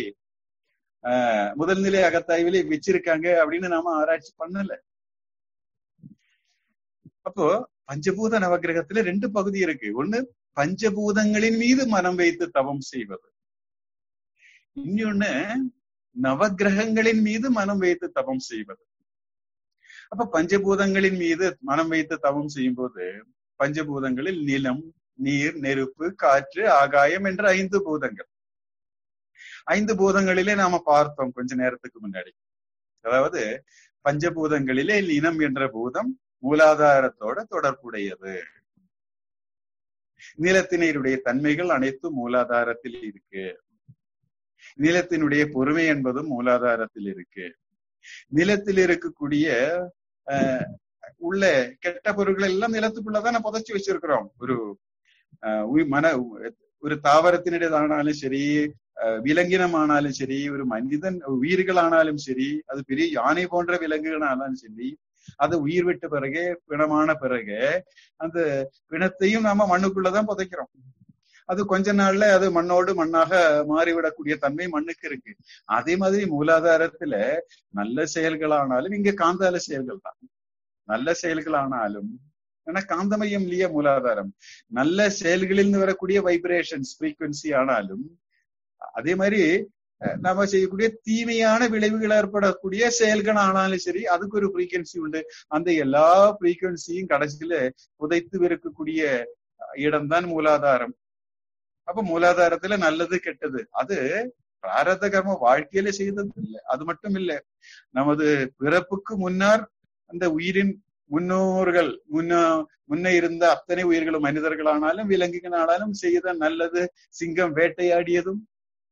ஆஹ் முதல் நிலை அகத்தாய்விலே வச்சிருக்காங்க அப்படின்னு நாம ஆராய்ச்சி பண்ணல அப்போ பஞ்சபூத நவகிரகத்துல ரெண்டு பகுதி இருக்கு ஒண்ணு பஞ்சபூதங்களின் மீது மனம் வைத்து தவம் செய்வது இன்னொன்னு நவகிரகங்களின் மீது மனம் வைத்து தவம் செய்வது அப்ப பஞ்சபூதங்களின் மீது மனம் வைத்து தவம் செய்யும் போது பஞ்சபூதங்களில் நிலம் நீர் நெருப்பு காற்று ஆகாயம் என்ற ஐந்து பூதங்கள் ஐந்து பூதங்களிலே நாம பார்த்தோம் கொஞ்ச நேரத்துக்கு முன்னாடி அதாவது பஞ்சபூதங்களிலே லினம் என்ற பூதம் மூலாதாரத்தோட தொடர்புடையது நிலத்தினருடைய தன்மைகள் அனைத்தும் மூலாதாரத்தில் இருக்கு நிலத்தினுடைய பொறுமை என்பதும் மூலாதாரத்தில் இருக்கு நிலத்தில் இருக்கக்கூடிய அஹ் உள்ள கெட்ட பொருட்கள் எல்லாம் நிலத்துக்குள்ளதான் புதைச்சு வச்சிருக்கிறோம் ஒரு மன ஒரு தாவரத்தினுடையதானாலும் சரி விலங்கினமானாலும் சரி ஒரு மனிதன் உயிர்களானாலும் சரி அது பெரிய யானை போன்ற விலங்குகளானாலும் சரி அது உயிர் விட்ட பிறகு பிணமான பிறகு அந்த பிணத்தையும் நாம மண்ணுக்குள்ளதான் புதைக்கிறோம் அது கொஞ்ச நாள்ல அது மண்ணோடு மண்ணாக மாறிவிடக்கூடிய தன்மை மண்ணுக்கு இருக்கு அதே மாதிரி மூலாதாரத்துல நல்ல செயல்களானாலும் இங்க காந்தால செயல்கள் தான் நல்ல செயல்களானாலும் ஏன்னா காந்தமயம் இல்லையா மூலாதாரம் நல்ல செயல்களில் வரக்கூடிய வைப்ரேஷன்ஸ் ஃப்ரீக்வன்சி ஆனாலும் அதே மாதிரி நம்ம செய்யக்கூடிய தீமையான விளைவுகள் ஏற்படக்கூடிய செயல்கள் ஆனாலும் சரி அதுக்கு ஒரு ஃப்ரீக்வன்சி உண்டு அந்த எல்லா ஃப்ரீக்வன்சியும் கடைசியில புதைத்து இருக்கக்கூடிய இடம்தான் மூலாதாரம் அப்ப மூலாதாரத்துல நல்லது கெட்டது அது பிராரத கர்ம வாழ்க்கையில செய்தது இல்லை அது மட்டும் இல்லை நமது பிறப்புக்கு முன்னர் அந்த உயிரின் முன்னோர்கள் முன்ன முன்ன இருந்த அத்தனை உயிர்களும் மனிதர்களானாலும் விலங்குகளானாலும் செய்த நல்லது சிங்கம் வேட்டையாடியதும்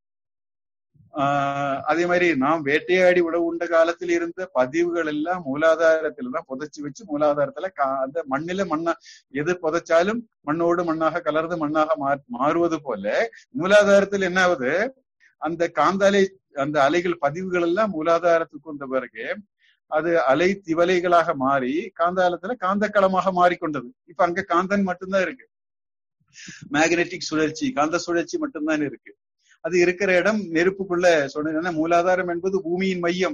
ஆஹ் அதே மாதிரி நாம் வேட்டையாடி உணவு உண்ட காலத்தில் இருந்த பதிவுகள் எல்லாம் மூலாதாரத்துல தான் புதைச்சு வச்சு மூலாதாரத்துல அந்த மண்ணில மண்ணா எது புதைச்சாலும் மண்ணோடு மண்ணாக கலர்ந்து மண்ணாக மாறுவது போல மூலாதாரத்தில் என்ன ஆகுது அந்த காந்தாலை அந்த அலைகள் பதிவுகள் எல்லாம் மூலாதாரத்துக்கு வந்த பிறகு அது அலை திவலைகளாக மாறி காந்தாலத்துல காந்தக்களமாக மாறிக்கொண்டது இப்ப அங்க காந்தன் மட்டும்தான் இருக்கு மேக்னெட்டிக் சுழற்சி காந்த சுழற்சி மட்டும்தான் இருக்கு அது இருக்கிற இடம் நெருப்புக்குள்ள சொன்ன மூலாதாரம் என்பது பூமியின் மையம்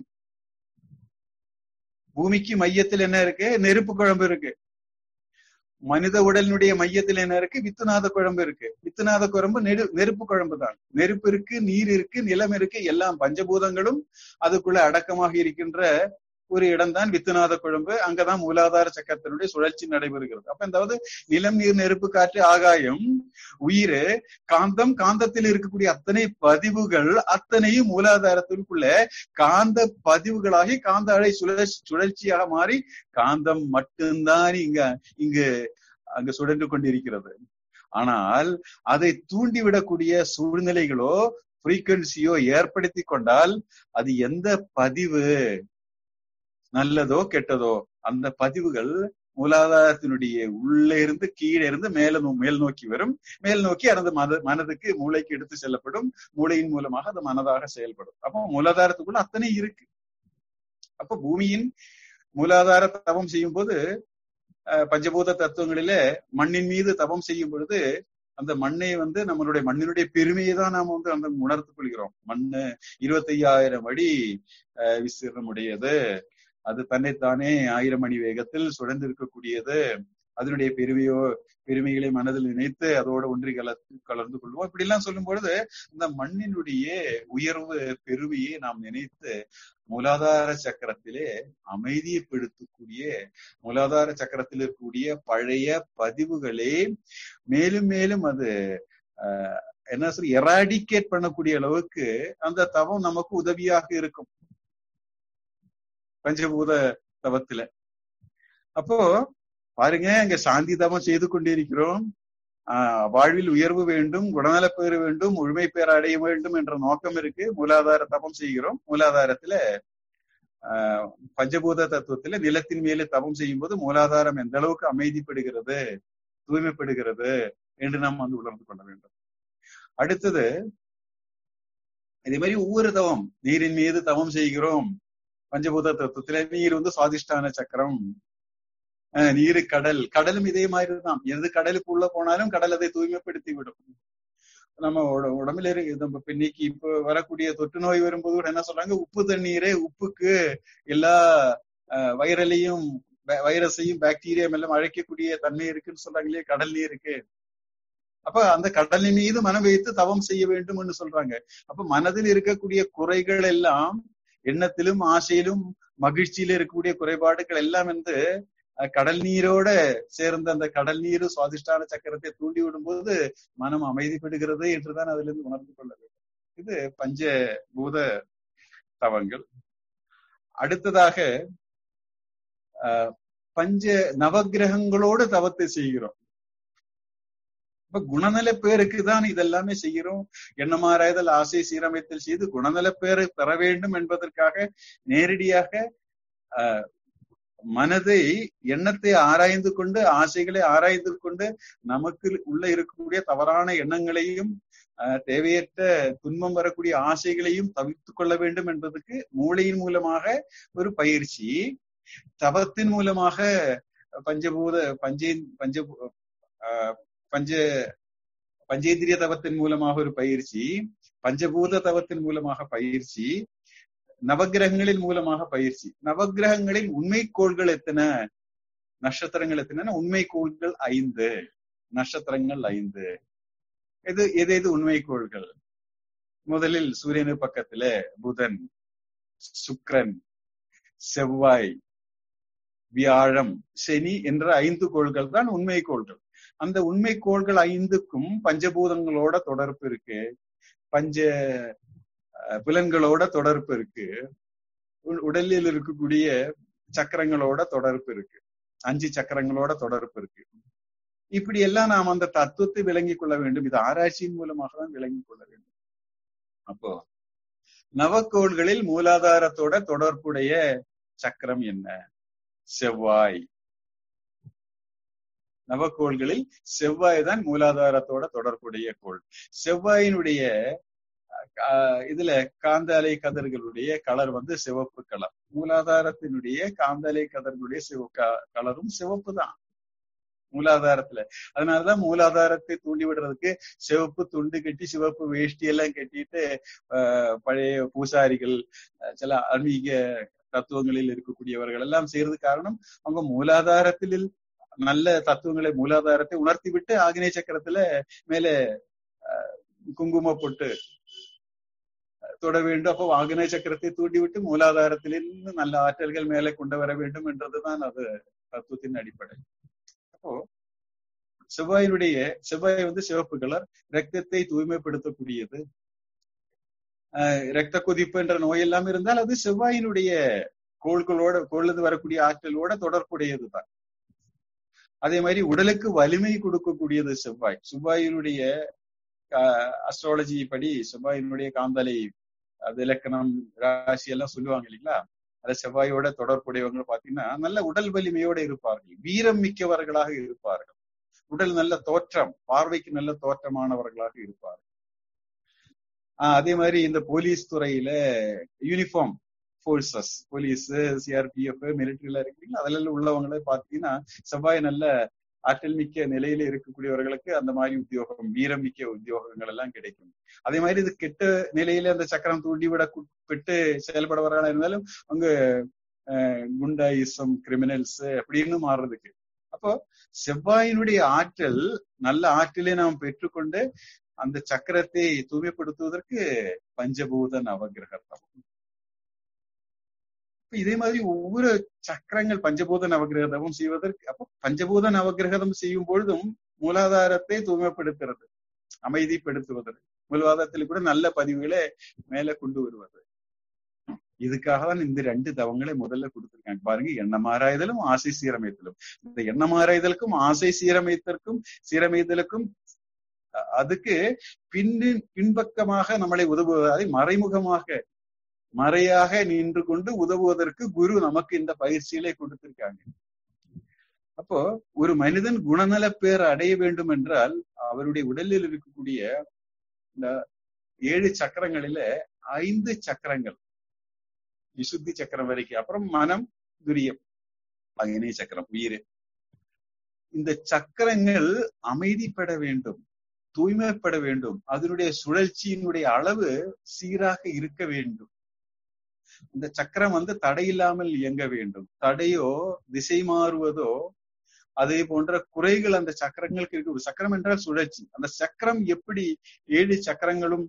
பூமிக்கு மையத்தில் என்ன இருக்கு நெருப்பு குழம்பு இருக்கு மனித உடலினுடைய மையத்தில் என்ன இருக்கு வித்துநாத குழம்பு இருக்கு வித்துநாத குழம்பு நெரு நெருப்பு குழம்பு தான் நெருப்பு இருக்கு நீர் இருக்கு நிலம் இருக்கு எல்லாம் பஞ்சபூதங்களும் அதுக்குள்ள அடக்கமாக இருக்கின்ற ஒரு இடம் தான் வித்துநாத குழம்பு அங்கதான் மூலாதார சக்கரத்தினுடைய சுழற்சி நடைபெறுகிறது அப்ப அதாவது நிலம் நீர் நெருப்பு காற்று ஆகாயம் உயிர் காந்தம் காந்தத்தில் இருக்கக்கூடிய அத்தனை பதிவுகள் அத்தனையும் மூலாதாரத்திற்குள்ள காந்த பதிவுகளாகி காந்த அலை சுழற்சி சுழற்சியாக மாறி காந்தம் மட்டும்தான் இங்க இங்கு அங்கு சுழன்று கொண்டிருக்கிறது ஆனால் அதை தூண்டிவிடக்கூடிய சூழ்நிலைகளோ ஃப்ரீக்வன்சியோ ஏற்படுத்தி கொண்டால் அது எந்த பதிவு நல்லதோ கெட்டதோ அந்த பதிவுகள் மூலாதாரத்தினுடைய உள்ளே இருந்து கீழே இருந்து மேல மேல் நோக்கி வரும் மேல் நோக்கி அந்த மத மனதுக்கு மூளைக்கு எடுத்து செல்லப்படும் மூளையின் மூலமாக அது மனதாக செயல்படும் அப்போ மூலாதாரத்துக்குள்ள அத்தனை இருக்கு அப்ப பூமியின் மூலாதார தவம் செய்யும் போது பஞ்சபூத தத்துவங்களிலே மண்ணின் மீது தவம் செய்யும் பொழுது அந்த மண்ணை வந்து நம்மளுடைய மண்ணினுடைய பெருமையை தான் நாம வந்து அந்த உணர்த்து கொள்கிறோம் மண்ணு இருபத்தி ஐயாயிரம் அடி விஸ்தீர்ணம் உடையது அது தன்னைத்தானே ஆயிரம் மணி வேகத்தில் சுழந்து இருக்கக்கூடியது அதனுடைய பெருமையோ பெருமைகளை மனதில் நினைத்து அதோட ஒன்றி கலந்து கலந்து கொள்வோம் இப்படி எல்லாம் சொல்லும் பொழுது இந்த மண்ணினுடைய உயர்வு பெருமையை நாம் நினைத்து மூலாதார சக்கரத்திலே அமைதியப்படுத்தக்கூடிய மூலாதார சக்கரத்தில் இருக்கக்கூடிய பழைய பதிவுகளே மேலும் மேலும் அது அஹ் என்ன சொல்ற எராடிகேட் பண்ணக்கூடிய அளவுக்கு அந்த தவம் நமக்கு உதவியாக இருக்கும் பஞ்சபூத தவத்துல அப்போ பாருங்க அங்க சாந்தி தவம் செய்து கொண்டிருக்கிறோம் ஆஹ் வாழ்வில் உயர்வு வேண்டும் குணநல பெற வேண்டும் முழுமை பெற அடைய வேண்டும் என்ற நோக்கம் இருக்கு மூலாதார தவம் செய்கிறோம் மூலாதாரத்துல ஆஹ் பஞ்சபூத தத்துவத்துல நிலத்தின் மேலே தவம் செய்யும் போது மூலாதாரம் எந்த அளவுக்கு அமைதிப்படுகிறது தூய்மைப்படுகிறது என்று நாம் வந்து உணர்ந்து கொள்ள வேண்டும் அடுத்தது இதே மாதிரி ஒவ்வொரு தவம் நீரின் மீது தவம் செய்கிறோம் பஞ்சபூத தத்துவத்துல நீர் வந்து சுவாதிஷ்டான சக்கரம் நீரு கடல் கடலும் இதே மாதிரி தான் எது கடலுக்குள்ள போனாலும் கடல் அதை தூய்மைப்படுத்தி விடும் நம்ம உடம்புல இருக்கு நம்ம இன்னைக்கு இப்ப வரக்கூடிய தொற்று நோய் வரும்போது கூட என்ன சொல்றாங்க உப்பு தண்ணீரே உப்புக்கு எல்லா வைரலையும் வைரஸையும் பாக்டீரியா எல்லாம் அழைக்கக்கூடிய தன்மை இருக்குன்னு சொல்றாங்க இல்லையா கடல் நீருக்கு அப்ப அந்த கடலின் மீது மனம் வைத்து தவம் செய்ய வேண்டும் என்று சொல்றாங்க அப்ப மனதில் இருக்கக்கூடிய குறைகள் எல்லாம் எண்ணத்திலும் ஆசையிலும் மகிழ்ச்சியில இருக்கக்கூடிய குறைபாடுகள் எல்லாம் வந்து கடல் நீரோட சேர்ந்த அந்த கடல் நீர் சுவாதிஷ்டான சக்கரத்தை தூண்டி விடும்போது மனம் அமைதிப்படுகிறது என்றுதான் அதுல இருந்து உணர்ந்து கொள்ள வேண்டும் இது பஞ்ச பூத தவங்கள் அடுத்ததாக பஞ்ச நவகிரகங்களோடு தவத்தை செய்கிறோம் இப்ப குணநல பேருக்கு தான் இதெல்லாமே செய்கிறோம் எண்ணமாராய்தல் ஆசை சீரமைத்தல் செய்து குணநல பேரை பெற வேண்டும் என்பதற்காக நேரடியாக மனதை எண்ணத்தை ஆராய்ந்து கொண்டு ஆசைகளை ஆராய்ந்து கொண்டு நமக்கு உள்ள இருக்கக்கூடிய தவறான எண்ணங்களையும் தேவையற்ற துன்பம் வரக்கூடிய ஆசைகளையும் தவிர்த்து கொள்ள வேண்டும் என்பதற்கு மூளையின் மூலமாக ஒரு பயிற்சி தவத்தின் மூலமாக பஞ்சபூத பஞ்சே பஞ்ச பஞ்ச பஞ்சேந்திரிய தவத்தின் மூலமாக ஒரு பயிற்சி பஞ்சபூத தவத்தின் மூலமாக பயிற்சி நவகிரகங்களின் மூலமாக பயிற்சி நவகிரகங்களின் உண்மை கோள்கள் எத்தனை நட்சத்திரங்கள் எத்தனை உண்மை கோள்கள் ஐந்து நட்சத்திரங்கள் ஐந்து எது எது எது உண்மை கோள்கள் முதலில் சூரியனு பக்கத்துல புதன் சுக்ரன் செவ்வாய் வியாழம் சனி என்ற ஐந்து கோள்கள் தான் உண்மை கோள்கள் அந்த உண்மை கோள்கள் ஐந்துக்கும் பஞ்சபூதங்களோட தொடர்பு இருக்கு பஞ்ச புலன்களோட தொடர்பு இருக்கு உடலில் இருக்கக்கூடிய சக்கரங்களோட தொடர்பு இருக்கு அஞ்சு சக்கரங்களோட தொடர்பு இருக்கு இப்படி எல்லாம் நாம் அந்த தத்துவத்தை விளங்கிக் கொள்ள வேண்டும் இது ஆராய்ச்சியின் மூலமாக தான் விளங்கிக் கொள்ள வேண்டும் அப்போ நவக்கோள்களில் மூலாதாரத்தோட தொடர்புடைய சக்கரம் என்ன செவ்வாய் நவக்கோள்களில் செவ்வாய் தான் மூலாதாரத்தோட தொடர்புடைய கோள் செவ்வாயினுடைய இதுல காந்தாலை கதிர்களுடைய கலர் வந்து சிவப்பு கலர் மூலாதாரத்தினுடைய காந்தாலை கதிர்களுடைய சிவ கலரும் சிவப்பு தான் மூலாதாரத்துல அதனாலதான் மூலாதாரத்தை தூண்டி விடுறதுக்கு சிவப்பு துண்டு கட்டி சிவப்பு வேஷ்டி எல்லாம் கட்டிட்டு பழைய பூசாரிகள் சில ஆன்மீக தத்துவங்களில் இருக்கக்கூடியவர்கள் எல்லாம் செய்யறது காரணம் அவங்க மூலாதாரத்தில் நல்ல தத்துவங்களை மூலாதாரத்தை உணர்த்தி விட்டு ஆகினேய சக்கரத்துல மேல குங்கும பொட்டு தொட வேண்டும் அப்போ ஆகினேய சக்கரத்தை தூண்டி விட்டு மூலாதாரத்திலிருந்து நல்ல ஆற்றல்கள் மேலே கொண்டு வர வேண்டும் என்றதுதான் அது தத்துவத்தின் அடிப்படை அப்போ செவ்வாயினுடைய செவ்வாய் வந்து சிவப்பு கலர் ரத்தத்தை தூய்மைப்படுத்தக்கூடியது ரத்த கொதிப்பு என்ற நோய் எல்லாம் இருந்தால் அது செவ்வாயினுடைய கோள்களோட கோள்லேருந்து வரக்கூடிய ஆற்றலோட தொடர்புடையதுதான் அதே மாதிரி உடலுக்கு வலிமை கொடுக்கக்கூடியது செவ்வாய் செவ்வாயினுடைய அஸ்ட்ராலஜி படி செவ்வாயினுடைய காந்தலை அது இலக்கணம் ராசி எல்லாம் சொல்லுவாங்க இல்லைங்களா அத செவ்வாயோட தொடர்புடையவங்க பாத்தீங்கன்னா நல்ல உடல் வலிமையோட இருப்பார்கள் வீரம் மிக்கவர்களாக இருப்பார்கள் உடல் நல்ல தோற்றம் பார்வைக்கு நல்ல தோற்றமானவர்களாக இருப்பார்கள் ஆஹ் அதே மாதிரி இந்த போலீஸ் துறையில யூனிஃபார்ம் போர்சஸ் போலீஸ் சிஆர்பிஎஃப் மிலிட்டரியில இருக்கீங்களா அதுல உள்ளவங்கள பாத்தீங்கன்னா செவ்வாய் நல்ல ஆற்றல் மிக்க நிலையில இருக்கக்கூடியவர்களுக்கு அந்த மாதிரி உத்தியோகம் வீரம் மிக்க உத்தியோகங்கள் எல்லாம் கிடைக்கும் அதே மாதிரி இது கெட்ட நிலையில அந்த சக்கரம் தூண்டி விடப்பட்டு செயல்படுவர்களா இருந்தாலும் அங்க குண்டாயிசம் கிரிமினல்ஸ் அப்படின்னு மாறுறதுக்கு அப்போ செவ்வாயினுடைய ஆற்றல் நல்ல ஆற்றலை நாம் பெற்றுக்கொண்டு அந்த சக்கரத்தை தூய்மைப்படுத்துவதற்கு பஞ்சபூத நவகிரகம் இதே மாதிரி ஒவ்வொரு சக்கரங்கள் பஞ்சபூத நவகிரகதமும் செய்வதற்கு அப்போ பஞ்சபூத நவகிரகம் செய்யும் பொழுதும் மூலாதாரத்தை தூய்மைப்படுத்துறது அமைதிப்படுத்துவது மூலாதாரத்தில் கூட நல்ல பதிவுகளை மேல கொண்டு வருவது இதுக்காக தான் இந்த ரெண்டு தவங்களை முதல்ல கொடுத்திருக்காங்க பாருங்க எண்ணமாராய்தலும் ஆசை சீரமைத்தலும் இந்த எண்ணமாராய்தலுக்கும் ஆசை சீரமைத்தலுக்கும் சீரமைத்தலுக்கும் அதுக்கு பின்னின் பின்பக்கமாக நம்மளை உதவுவதை மறைமுகமாக மறையாக நின்று கொண்டு உதவுவதற்கு குரு நமக்கு இந்த பயிற்சிகளை கொடுத்திருக்காங்க அப்போ ஒரு மனிதன் குணநல பேர் அடைய வேண்டும் என்றால் அவருடைய உடலில் இருக்கக்கூடிய இந்த ஏழு சக்கரங்களில ஐந்து சக்கரங்கள் விசுத்தி சக்கரம் வரைக்கும் அப்புறம் மனம் துரியம் அகினே சக்கரம் உயிர் இந்த சக்கரங்கள் அமைதிப்பட வேண்டும் தூய்மைப்பட வேண்டும் அதனுடைய சுழற்சியினுடைய அளவு சீராக இருக்க வேண்டும் இந்த சக்கரம் வந்து தடையில்லாமல் இயங்க வேண்டும் தடையோ திசை மாறுவதோ அதே போன்ற குறைகள் அந்த சக்கரங்களுக்கு இருக்கு ஒரு சக்கரம் என்றால் சுழற்சி அந்த சக்கரம் எப்படி ஏழு சக்கரங்களும்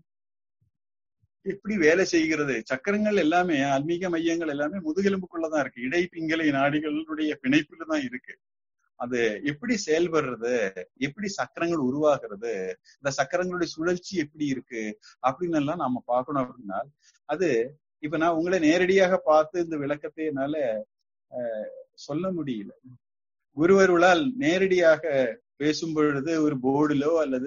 எப்படி வேலை செய்கிறது சக்கரங்கள் எல்லாமே ஆன்மீக மையங்கள் எல்லாமே முதுகெலும்புக்குள்ளதான் இருக்கு இடை பிங்களை நாடிகளுடைய பிணைப்புல தான் இருக்கு அது எப்படி செயல்படுறது எப்படி சக்கரங்கள் உருவாகிறது இந்த சக்கரங்களுடைய சுழற்சி எப்படி இருக்கு அப்படின்னு எல்லாம் நாம பார்க்கணும் அப்படின்னா அது இப்ப நான் உங்களை நேரடியாக பார்த்து இந்த விளக்கத்தை என்னால சொல்ல முடியல குருவருளால் நேரடியாக பேசும் பொழுது ஒரு போர்டிலோ அல்லது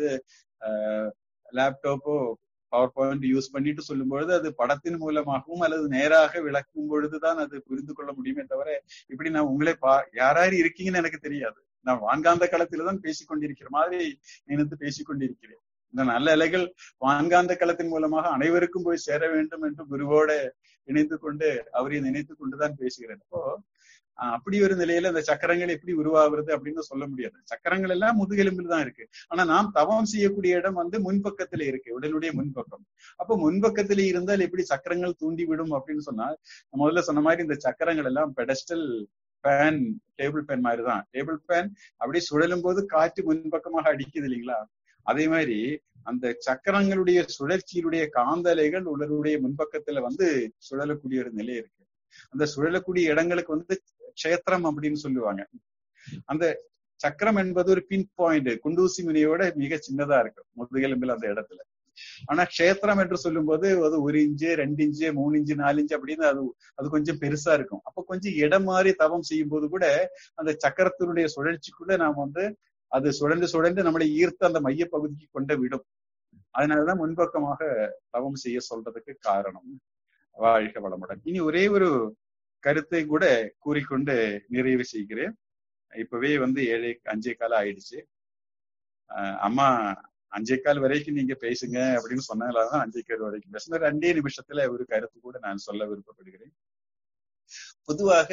லேப்டாப்போ பவர் பாயிண்ட் யூஸ் பண்ணிட்டு சொல்லும் பொழுது அது படத்தின் மூலமாகவும் அல்லது நேராக விளக்கும் பொழுதுதான் அது புரிந்து கொள்ள முடியுமே தவிர இப்படி நான் உங்களே பா யாராரு இருக்கீங்கன்னு எனக்கு தெரியாது நான் வான்காந்த களத்தில தான் பேசிக்கொண்டிருக்கிற மாதிரி நினைத்து பேசிக்கொண்டிருக்கிறேன் இந்த நல்ல இலைகள் வான்காந்த களத்தின் மூலமாக அனைவருக்கும் போய் சேர வேண்டும் என்று குருவோட இணைந்து கொண்டு அவரை நினைத்து கொண்டுதான் பேசுகிறேன் அப்போ அப்படி ஒரு நிலையில அந்த சக்கரங்கள் எப்படி உருவாகிறது அப்படின்னு சொல்ல முடியாது சக்கரங்கள் எல்லாம் முதுகெலும்பில் தான் இருக்கு ஆனா நாம் தவம் செய்யக்கூடிய இடம் வந்து முன்பக்கத்துல இருக்கு உடலுடைய முன்பக்கம் அப்போ முன்பக்கத்துல இருந்தால் எப்படி சக்கரங்கள் தூண்டி விடும் அப்படின்னு சொன்னா முதல்ல சொன்ன மாதிரி இந்த சக்கரங்கள் எல்லாம் பெடஸ்டல் ஃபேன் டேபிள் ஃபேன் மாதிரி தான் டேபிள் ஃபேன் அப்படியே சுழலும் போது காற்று முன்பக்கமாக அடிக்குது இல்லைங்களா அதே மாதிரி அந்த சக்கரங்களுடைய சுழற்சியினுடைய காந்தலைகள் உடலுடைய முன்பக்கத்துல வந்து சுழலக்கூடிய ஒரு நிலை இருக்கு அந்த சுழலக்கூடிய இடங்களுக்கு வந்து க்ஷேத்திரம் அப்படின்னு சொல்லுவாங்க அந்த சக்கரம் என்பது ஒரு பின் பாயிண்ட் குண்டூசி முனையோட மிக சின்னதா இருக்கு முதுகெலும்பில் அந்த இடத்துல ஆனா க்ஷேத்திரம் என்று சொல்லும் போது அது ஒரு இன்ச்சு ரெண்டு இன்ச்சு மூணு இன்ச்சு நாலு இன்ச்சு அப்படின்னு அது அது கொஞ்சம் பெருசா இருக்கும் அப்ப கொஞ்சம் இடம் மாறி தவம் செய்யும் போது கூட அந்த சக்கரத்தினுடைய சுழற்சிக்குள்ள நாம் வந்து அது சுழண்டு சுழண்டு நம்மளை ஈர்த்து அந்த மைய பகுதிக்கு கொண்டு விடும் அதனாலதான் முன்பக்கமாக தவம் செய்ய சொல்றதுக்கு காரணம் வாழ்க வளமுடன் இனி ஒரே ஒரு கருத்தை கூட கூறிக்கொண்டு நிறைவு செய்கிறேன் இப்பவே வந்து ஏழை அஞ்சே காலம் ஆயிடுச்சு அம்மா அஞ்சே கால் வரைக்கும் நீங்க பேசுங்க அப்படின்னு சொன்னதுலதான் அஞ்சே கால் வரைக்கும் பேசுன ரெண்டே நிமிஷத்துல ஒரு கருத்து கூட நான் சொல்ல விருப்பப்படுகிறேன் பொதுவாக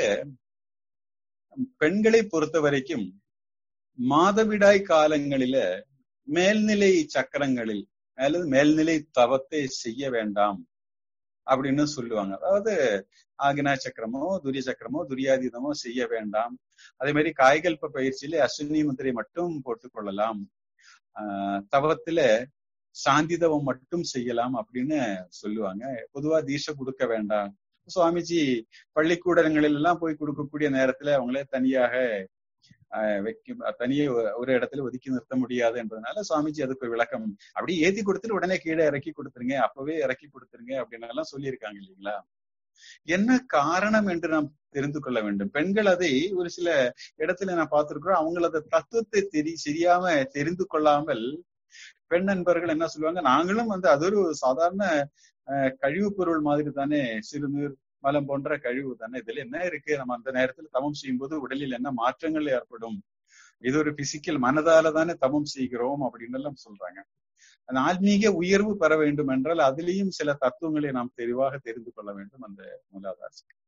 பெண்களை பொறுத்த வரைக்கும் மாதவிடாய் காலங்களில மேல்நிலை சக்கரங்களில் அல்லது மேல்நிலை தவத்தை செய்ய வேண்டாம் அப்படின்னு சொல்லுவாங்க அதாவது ஆகினா சக்கரமோ துரிய சக்கரமோ துரியாதீதமோ செய்ய வேண்டாம் அதே மாதிரி காய்கல்ப பயிற்சியில அஸ்வினி முத்திரை மட்டும் போட்டுக் கொள்ளலாம் ஆஹ் தவத்துல சாந்திதவம் மட்டும் செய்யலாம் அப்படின்னு சொல்லுவாங்க பொதுவா தீட்சை கொடுக்க வேண்டாம் சுவாமிஜி பள்ளிக்கூடங்களில் எல்லாம் போய் கொடுக்கக்கூடிய நேரத்துல அவங்களே தனியாக வைக்கும் தனியே ஒரு இடத்துல ஒதுக்கி நிறுத்த முடியாது என்பதனால சுவாமிஜி அதுக்கு ஒரு விளக்கம் அப்படியே ஏத்தி கொடுத்துட்டு உடனே கீழே இறக்கி கொடுத்துருங்க அப்பவே இறக்கி கொடுத்துருங்க அப்படின்னு எல்லாம் சொல்லியிருக்காங்க இல்லைங்களா என்ன காரணம் என்று நாம் தெரிந்து கொள்ள வேண்டும் பெண்கள் அதை ஒரு சில இடத்துல நான் பார்த்திருக்கிறோம் அவங்கள அந்த தத்துவத்தை தெரி சரியாம தெரிந்து கொள்ளாமல் பெண் நண்பர்கள் என்ன சொல்லுவாங்க நாங்களும் வந்து அது ஒரு சாதாரண கழிவு பொருள் மாதிரி தானே சிறுநீர் மலம் போன்ற கழிவு தானே இதுல என்ன இருக்கு நம்ம அந்த நேரத்துல தவம் செய்யும் போது உடலில் என்ன மாற்றங்கள் ஏற்படும் இது ஒரு பிசிக்கல் மனதால தானே தவம் செய்கிறோம் அப்படின்னு எல்லாம் சொல்றாங்க அந்த ஆன்மீக உயர்வு பெற வேண்டும் என்றால் அதுலேயும் சில தத்துவங்களை நாம் தெளிவாக தெரிந்து கொள்ள வேண்டும் அந்த மூலாதார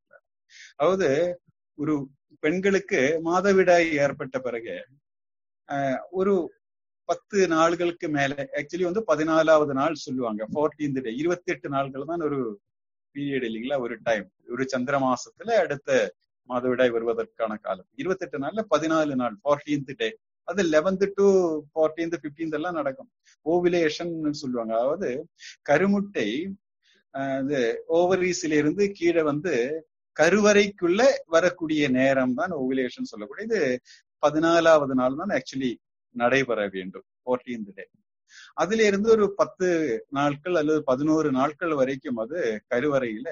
அதாவது ஒரு பெண்களுக்கு மாதவிடாய் ஏற்பட்ட பிறகு ஒரு பத்து நாள்களுக்கு மேல ஆக்சுவலி வந்து பதினாலாவது நாள் சொல்லுவாங்க ஃபோர்டீன்த் டே இருபத்தி எட்டு நாட்கள் தான் ஒரு பீரியட் இல்லைங்களா ஒரு டைம் ஒரு சந்திர மாசத்துல அடுத்த மாதவிடாய் வருவதற்கான காலம் இருபத்தெட்டு நாள்ல பதினாலு நாள் ஃபோர்டீன்த் டே அது லெவன்த் டு ஃபோர்டீன்த் பிப்டீன்த் எல்லாம் நடக்கும் ஓவிலேஷன் சொல்லுவாங்க அதாவது கருமுட்டை இது ஓவரீஸ்ல இருந்து கீழே வந்து கருவறைக்குள்ள வரக்கூடிய நேரம் தான் ஓவிலேஷன் சொல்லக்கூடிய இது பதினாலாவது நாள் தான் ஆக்சுவலி நடைபெற வேண்டும் ஃபோர்டீன்த் டே அதுல இருந்து ஒரு பத்து நாட்கள் அல்லது பதினோரு நாட்கள் வரைக்கும் அது கருவறையில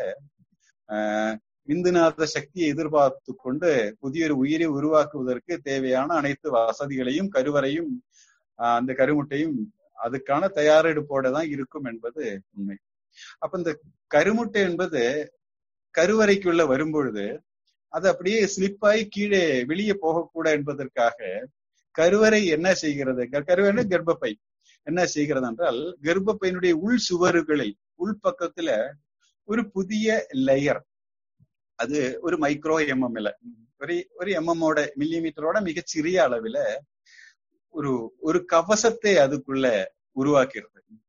ஆஹ் விந்துநாத சக்தியை எதிர்பார்த்து கொண்டு புதிய ஒரு உயிரை உருவாக்குவதற்கு தேவையான அனைத்து வசதிகளையும் கருவறையும் அந்த கருமுட்டையும் அதுக்கான தயாரெடுப்போட தான் இருக்கும் என்பது உண்மை அப்ப இந்த கருமுட்டை என்பது கருவறைக்குள்ள வரும்பொழுது அது அப்படியே ஸ்லிப்பாய் கீழே வெளியே போகக்கூட என்பதற்காக கருவறை என்ன செய்கிறது கருவறை கர்ப்பப்பை என்ன செய்கிறது என்றால் கர்ப்பப்பையினுடைய உள் சுவறுகளில் உள் பக்கத்துல ஒரு புதிய லேயர் அது ஒரு மைக்ரோ எம்எம்ல ஒரு ஒரு எம்எம்மோட மில்லிமீட்டரோட மிகச்சிறிய அளவுல ஒரு ஒரு கவசத்தை அதுக்குள்ள உருவாக்கிறது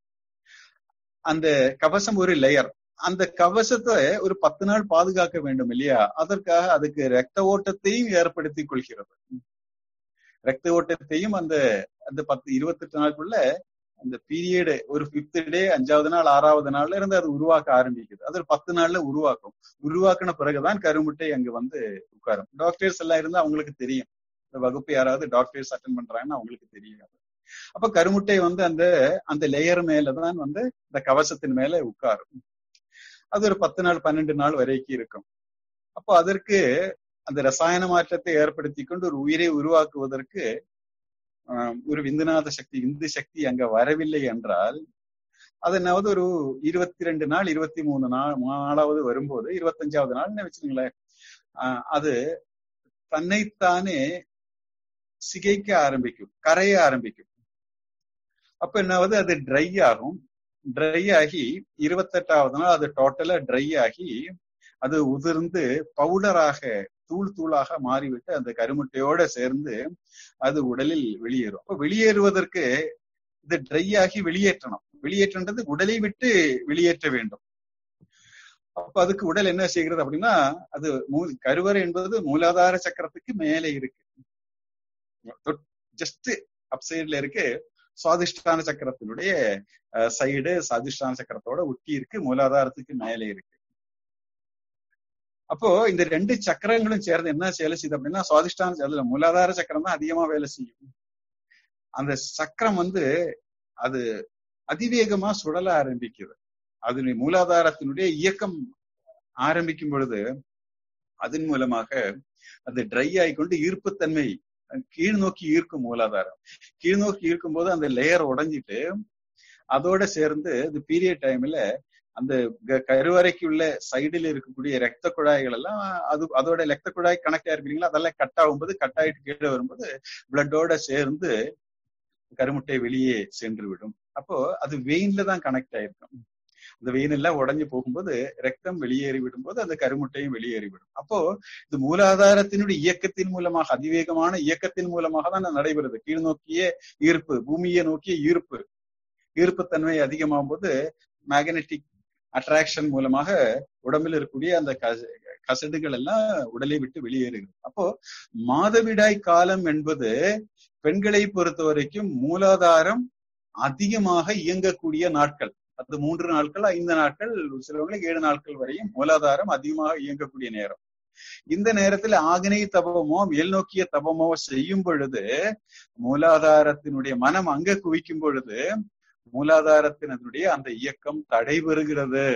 அந்த கவசம் ஒரு லேயர் அந்த கவசத்தை ஒரு பத்து நாள் பாதுகாக்க வேண்டும் இல்லையா அதற்காக அதுக்கு ரத்த ஓட்டத்தையும் ஏற்படுத்தி கொள்கிறது ரத்த ஓட்டத்தையும் அந்த அந்த பத்து இருபத்தெட்டு நாளுக்குள்ள அந்த பீரியடு ஒரு பிப்த் டே அஞ்சாவது நாள் ஆறாவது நாள்ல இருந்து அது உருவாக்க ஆரம்பிக்குது அது ஒரு பத்து நாள்ல உருவாக்கும் உருவாக்கின பிறகுதான் கருமுட்டை அங்க வந்து உட்காரும் டாக்டர்ஸ் எல்லாம் இருந்தா அவங்களுக்கு தெரியும் இந்த வகுப்பு யாராவது டாக்டர்ஸ் அட்டன் பண்றாங்கன்னு அவங்களுக்கு தெரியும் அப்ப கருமுட்டை வந்து அந்த அந்த லேயர் மேலதான் வந்து இந்த கவசத்தின் மேல உட்காரும் அது ஒரு பத்து நாள் பன்னெண்டு நாள் வரைக்கும் இருக்கும் அப்போ அதற்கு அந்த ரசாயன மாற்றத்தை ஏற்படுத்தி கொண்டு ஒரு உயிரை உருவாக்குவதற்கு ஒரு விந்துநாத சக்தி விந்து சக்தி அங்க வரவில்லை என்றால் அதனாவது ஒரு இருபத்தி ரெண்டு நாள் இருபத்தி மூணு நாள் நாளாவது வரும்போது இருபத்தஞ்சாவது நாள் வச்சுக்கோங்களேன் அது தன்னைத்தானே சிகைக்க ஆரம்பிக்கும் கரைய ஆரம்பிக்கும் அப்ப என்னாவது அது ட்ரை ஆகும் ட்ரை ஆகி இருபத்தெட்டாவது நாள் அது டோட்டலா ட்ரை ஆகி அது உதிர்ந்து பவுடராக தூள் தூளாக மாறிவிட்டு அந்த கருமுட்டையோட சேர்ந்து அது உடலில் வெளியேறும் அப்ப வெளியேறுவதற்கு இது ட்ரை ஆகி வெளியேற்றணும் வெளியேற்றன்றது உடலை விட்டு வெளியேற்ற வேண்டும் அப்ப அதுக்கு உடல் என்ன செய்கிறது அப்படின்னா அது கருவறை என்பது மூலாதார சக்கரத்துக்கு மேலே இருக்கு ஜஸ்ட் அப்சைட்ல இருக்கு சுவாதிஷ்டான சக்கரத்தினுடைய சைடு சுவாதிஷ்டான சக்கரத்தோட ஒட்டி இருக்கு மூலாதாரத்துக்கு மேலே இருக்கு அப்போ இந்த ரெண்டு சக்கரங்களும் சேர்ந்து என்ன வேலை செய்யுது அப்படின்னா சுவாதிஷ்டான அதுல மூலாதார சக்கரம் தான் அதிகமா வேலை செய்யும் அந்த சக்கரம் வந்து அது அதிவேகமா சுழல ஆரம்பிக்குது அது மூலாதாரத்தினுடைய இயக்கம் ஆரம்பிக்கும் பொழுது அதன் மூலமாக அது ட்ரை ஆகிக்கொண்டு ஈர்ப்புத்தன்மை கீழ் நோக்கி ஈர்க்கும் மூலாதாரம் கீழ் நோக்கி ஈர்க்கும் போது அந்த லேயர் உடஞ்சிட்டு அதோட சேர்ந்து இந்த பீரியட் டைம்ல அந்த கருவறைக்கு உள்ள சைடில் இருக்கக்கூடிய ரத்த குழாய்கள் எல்லாம் அது அதோட ரத்த குழாய் கனெக்ட் ஆயிருக்கீங்களா அதெல்லாம் கட் ஆகும்போது கட் ஆயிட்டு கீழே வரும்போது பிளட்டோட சேர்ந்து கருமுட்டை வெளியே சென்று விடும் அப்போ அது வெயின்ல தான் கனெக்ட் ஆயிருக்கும் அந்த வெயின் எல்லாம் உடஞ்சு போகும்போது ரத்தம் வெளியேறி விடும்போது அந்த கருமுட்டையும் வெளியேறிவிடும் அப்போ இது மூலாதாரத்தினுடைய இயக்கத்தின் மூலமாக அதிவேகமான இயக்கத்தின் மூலமாக தான் நடைபெறுது கீழ் நோக்கிய ஈர்ப்பு பூமியை நோக்கிய ஈர்ப்பு ஈர்ப்புத்தன்மை அதிகமாகும் போது மேக்னெட்டிக் அட்ராக்ஷன் மூலமாக உடம்பில் இருக்கக்கூடிய அந்த கசடுகள் எல்லாம் உடலை விட்டு வெளியேறுகிறது அப்போ மாதவிடாய் காலம் என்பது பெண்களை பொறுத்த வரைக்கும் மூலாதாரம் அதிகமாக இயங்கக்கூடிய நாட்கள் அது மூன்று நாட்கள் ஐந்து நாட்கள் சிலவங்களுக்கு ஏழு நாட்கள் வரையும் மூலாதாரம் அதிகமாக இயங்கக்கூடிய நேரம் இந்த நேரத்தில் ஆகினை தபமோ மேல் நோக்கிய தபமோ செய்யும் பொழுது மூலாதாரத்தினுடைய மனம் அங்க குவிக்கும் பொழுது மூலாதாரத்தினுடைய அந்த இயக்கம் தடைபெறுகிறது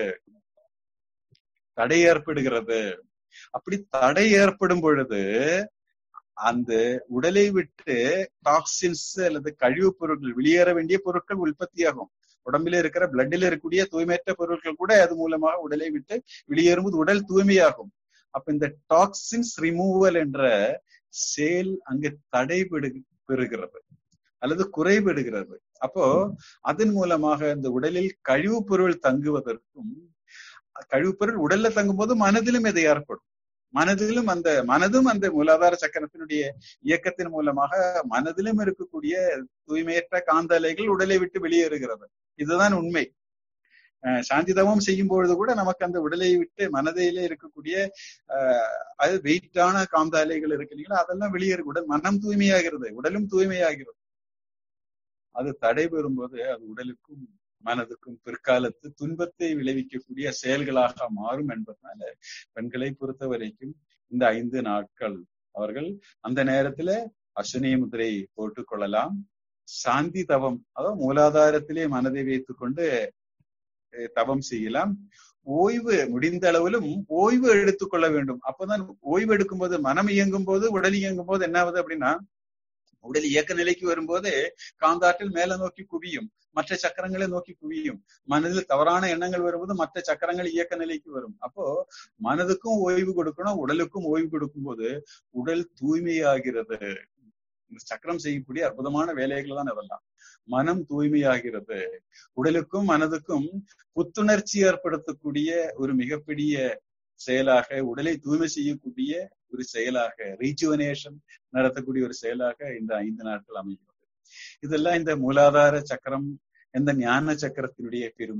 தடை ஏற்படுகிறது அப்படி தடை ஏற்படும் பொழுது அந்த உடலை விட்டு டாக்ஸின்ஸ் அல்லது கழிவுப் பொருட்கள் வெளியேற வேண்டிய பொருட்கள் உற்பத்தியாகும் உடம்பில இருக்கிற பிளட்ல இருக்கக்கூடிய தூய்மையற்ற பொருட்கள் கூட அது மூலமாக உடலை விட்டு வெளியேறும்போது உடல் தூய்மையாகும் அப்ப இந்த டாக்ஸின்ஸ் ரிமூவல் என்ற செயல் அங்கு தடைபெடு பெறுகிறது அல்லது குறைபடுகிறது அப்போ அதன் மூலமாக இந்த உடலில் கழிவுப் பொருள் தங்குவதற்கும் கழிவுப் பொருள் உடல்ல தங்கும் போது மனதிலும் இது ஏற்படும் மனதிலும் அந்த மனதும் அந்த மூலாதார சக்கரத்தினுடைய இயக்கத்தின் மூலமாக மனதிலும் இருக்கக்கூடிய தூய்மையற்ற காந்த அலைகள் உடலை விட்டு வெளியேறுகிறது இதுதான் உண்மை சாந்திதவம் செய்யும் பொழுது கூட நமக்கு அந்த உடலை விட்டு மனதிலே இருக்கக்கூடிய அது வெயிட்டான காந்த அலைகள் இருக்கு இல்லைங்களா அதெல்லாம் வெளியேறு உடல் மனம் தூய்மையாகிறது உடலும் தூய்மையாகிறது அது தடைபெறும் போது அது உடலுக்கும் மனதுக்கும் பிற்காலத்து துன்பத்தை விளைவிக்கக்கூடிய செயல்களாக மாறும் என்பதனால பெண்களை பொறுத்த வரைக்கும் இந்த ஐந்து நாட்கள் அவர்கள் அந்த நேரத்துல அசுனி முதிரை போட்டுக் கொள்ளலாம் சாந்தி தவம் அதாவது மூலாதாரத்திலே மனதை வைத்துக் கொண்டு தவம் செய்யலாம் ஓய்வு முடிந்த அளவிலும் ஓய்வு எடுத்துக்கொள்ள வேண்டும் அப்பதான் ஓய்வு எடுக்கும் போது மனம் இயங்கும் போது உடல் இயங்கும் போது என்ன ஆகுது அப்படின்னா உடல் இயக்க நிலைக்கு வரும்போது காந்தாற்றில் மேல நோக்கி குவியும் மற்ற சக்கரங்களை நோக்கி குவியும் மனதில் தவறான எண்ணங்கள் வரும்போது மற்ற சக்கரங்கள் இயக்க நிலைக்கு வரும் அப்போ மனதுக்கும் ஓய்வு கொடுக்கணும் உடலுக்கும் ஓய்வு கொடுக்கும் போது உடல் தூய்மையாகிறது இந்த சக்கரம் செய்யக்கூடிய அற்புதமான வேலைகள் தான் அதெல்லாம் மனம் தூய்மையாகிறது உடலுக்கும் மனதுக்கும் புத்துணர்ச்சி ஏற்படுத்தக்கூடிய ஒரு மிகப்பெரிய செயலாக உடலை தூய்மை செய்யக்கூடிய ஒரு செயலாக ரீஜுவனேஷன் நடத்தக்கூடிய ஒரு செயலாக இந்த ஐந்து நாட்கள் அமைகிறது இதெல்லாம் இந்த மூலாதார சக்கரம் இந்த ஞான சக்கரத்தினுடைய பெருமைகள்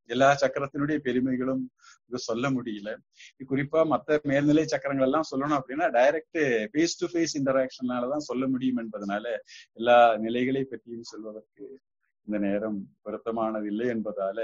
எல்லா சக்கரத்தினுடைய பெருமைகளும் இது சொல்ல முடியல குறிப்பா மத்த மேல்நிலை சக்கரங்கள் எல்லாம் சொல்லணும் அப்படின்னா டைரக்ட் ஃபேஸ் டு ஃபேஸ் இன்டராக்ஷனாலதான் சொல்ல முடியும் என்பதனால எல்லா நிலைகளை பற்றியும் சொல்வதற்கு இந்த நேரம் பொருத்தமானது இல்லை என்பதால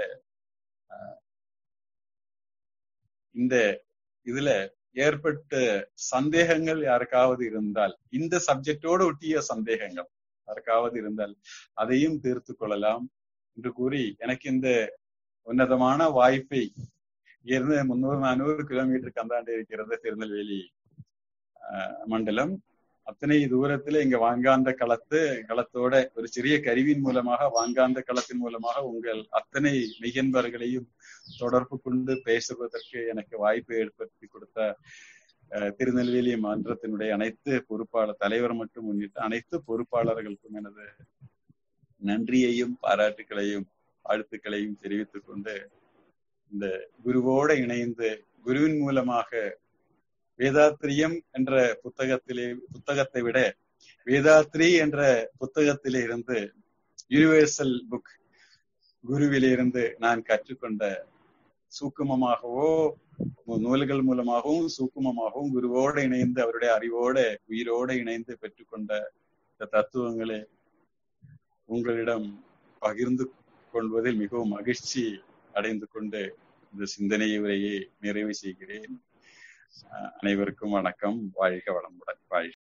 இந்த இதுல ஏற்பட்ட சந்தேகங்கள் யாருக்காவது இருந்தால் இந்த சப்ஜெக்டோடு ஒட்டிய சந்தேகங்கள் யாருக்காவது இருந்தால் அதையும் தீர்த்து கொள்ளலாம் என்று கூறி எனக்கு இந்த உன்னதமான வாய்ப்பை இங்கிருந்து முன்னூறு நானூறு கிலோமீட்டருக்கு அந்தாண்டு இருக்கிறது திருநெல்வேலி மண்டலம் அத்தனை தூரத்துல இங்க வான்காந்த களத்து களத்தோட ஒரு சிறிய கருவின் மூலமாக வான்காந்த களத்தின் மூலமாக உங்கள் அத்தனை மெய்யன்பர்களையும் தொடர்பு கொண்டு பேசுவதற்கு எனக்கு வாய்ப்பை ஏற்படுத்தி கொடுத்த திருநெல்வேலி மன்றத்தினுடைய அனைத்து பொறுப்பாளர் தலைவர் மட்டும் முன்னிட்டு அனைத்து பொறுப்பாளர்களுக்கும் எனது நன்றியையும் பாராட்டுகளையும் வாழ்த்துக்களையும் தெரிவித்துக் கொண்டு இந்த குருவோட இணைந்து குருவின் மூலமாக வேதாத்திரியம் என்ற புத்தகத்திலே புத்தகத்தை விட வேதாத்ரி என்ற புத்தகத்திலே இருந்து யூனிவர்சல் புக் குருவிலிருந்து நான் கற்றுக்கொண்ட சூக்குமமாகவோ நூல்கள் மூலமாகவும் சூக்குமமாகவும் குருவோடு இணைந்து அவருடைய அறிவோட உயிரோடு இணைந்து பெற்றுக்கொண்ட இந்த தத்துவங்களை உங்களிடம் பகிர்ந்து கொள்வதில் மிகவும் மகிழ்ச்சி அடைந்து கொண்டு இந்த சிந்தனை உரையை நிறைவு செய்கிறேன் அனைவருக்கும் வணக்கம் வாழ்க வளமுடன் வாழ்க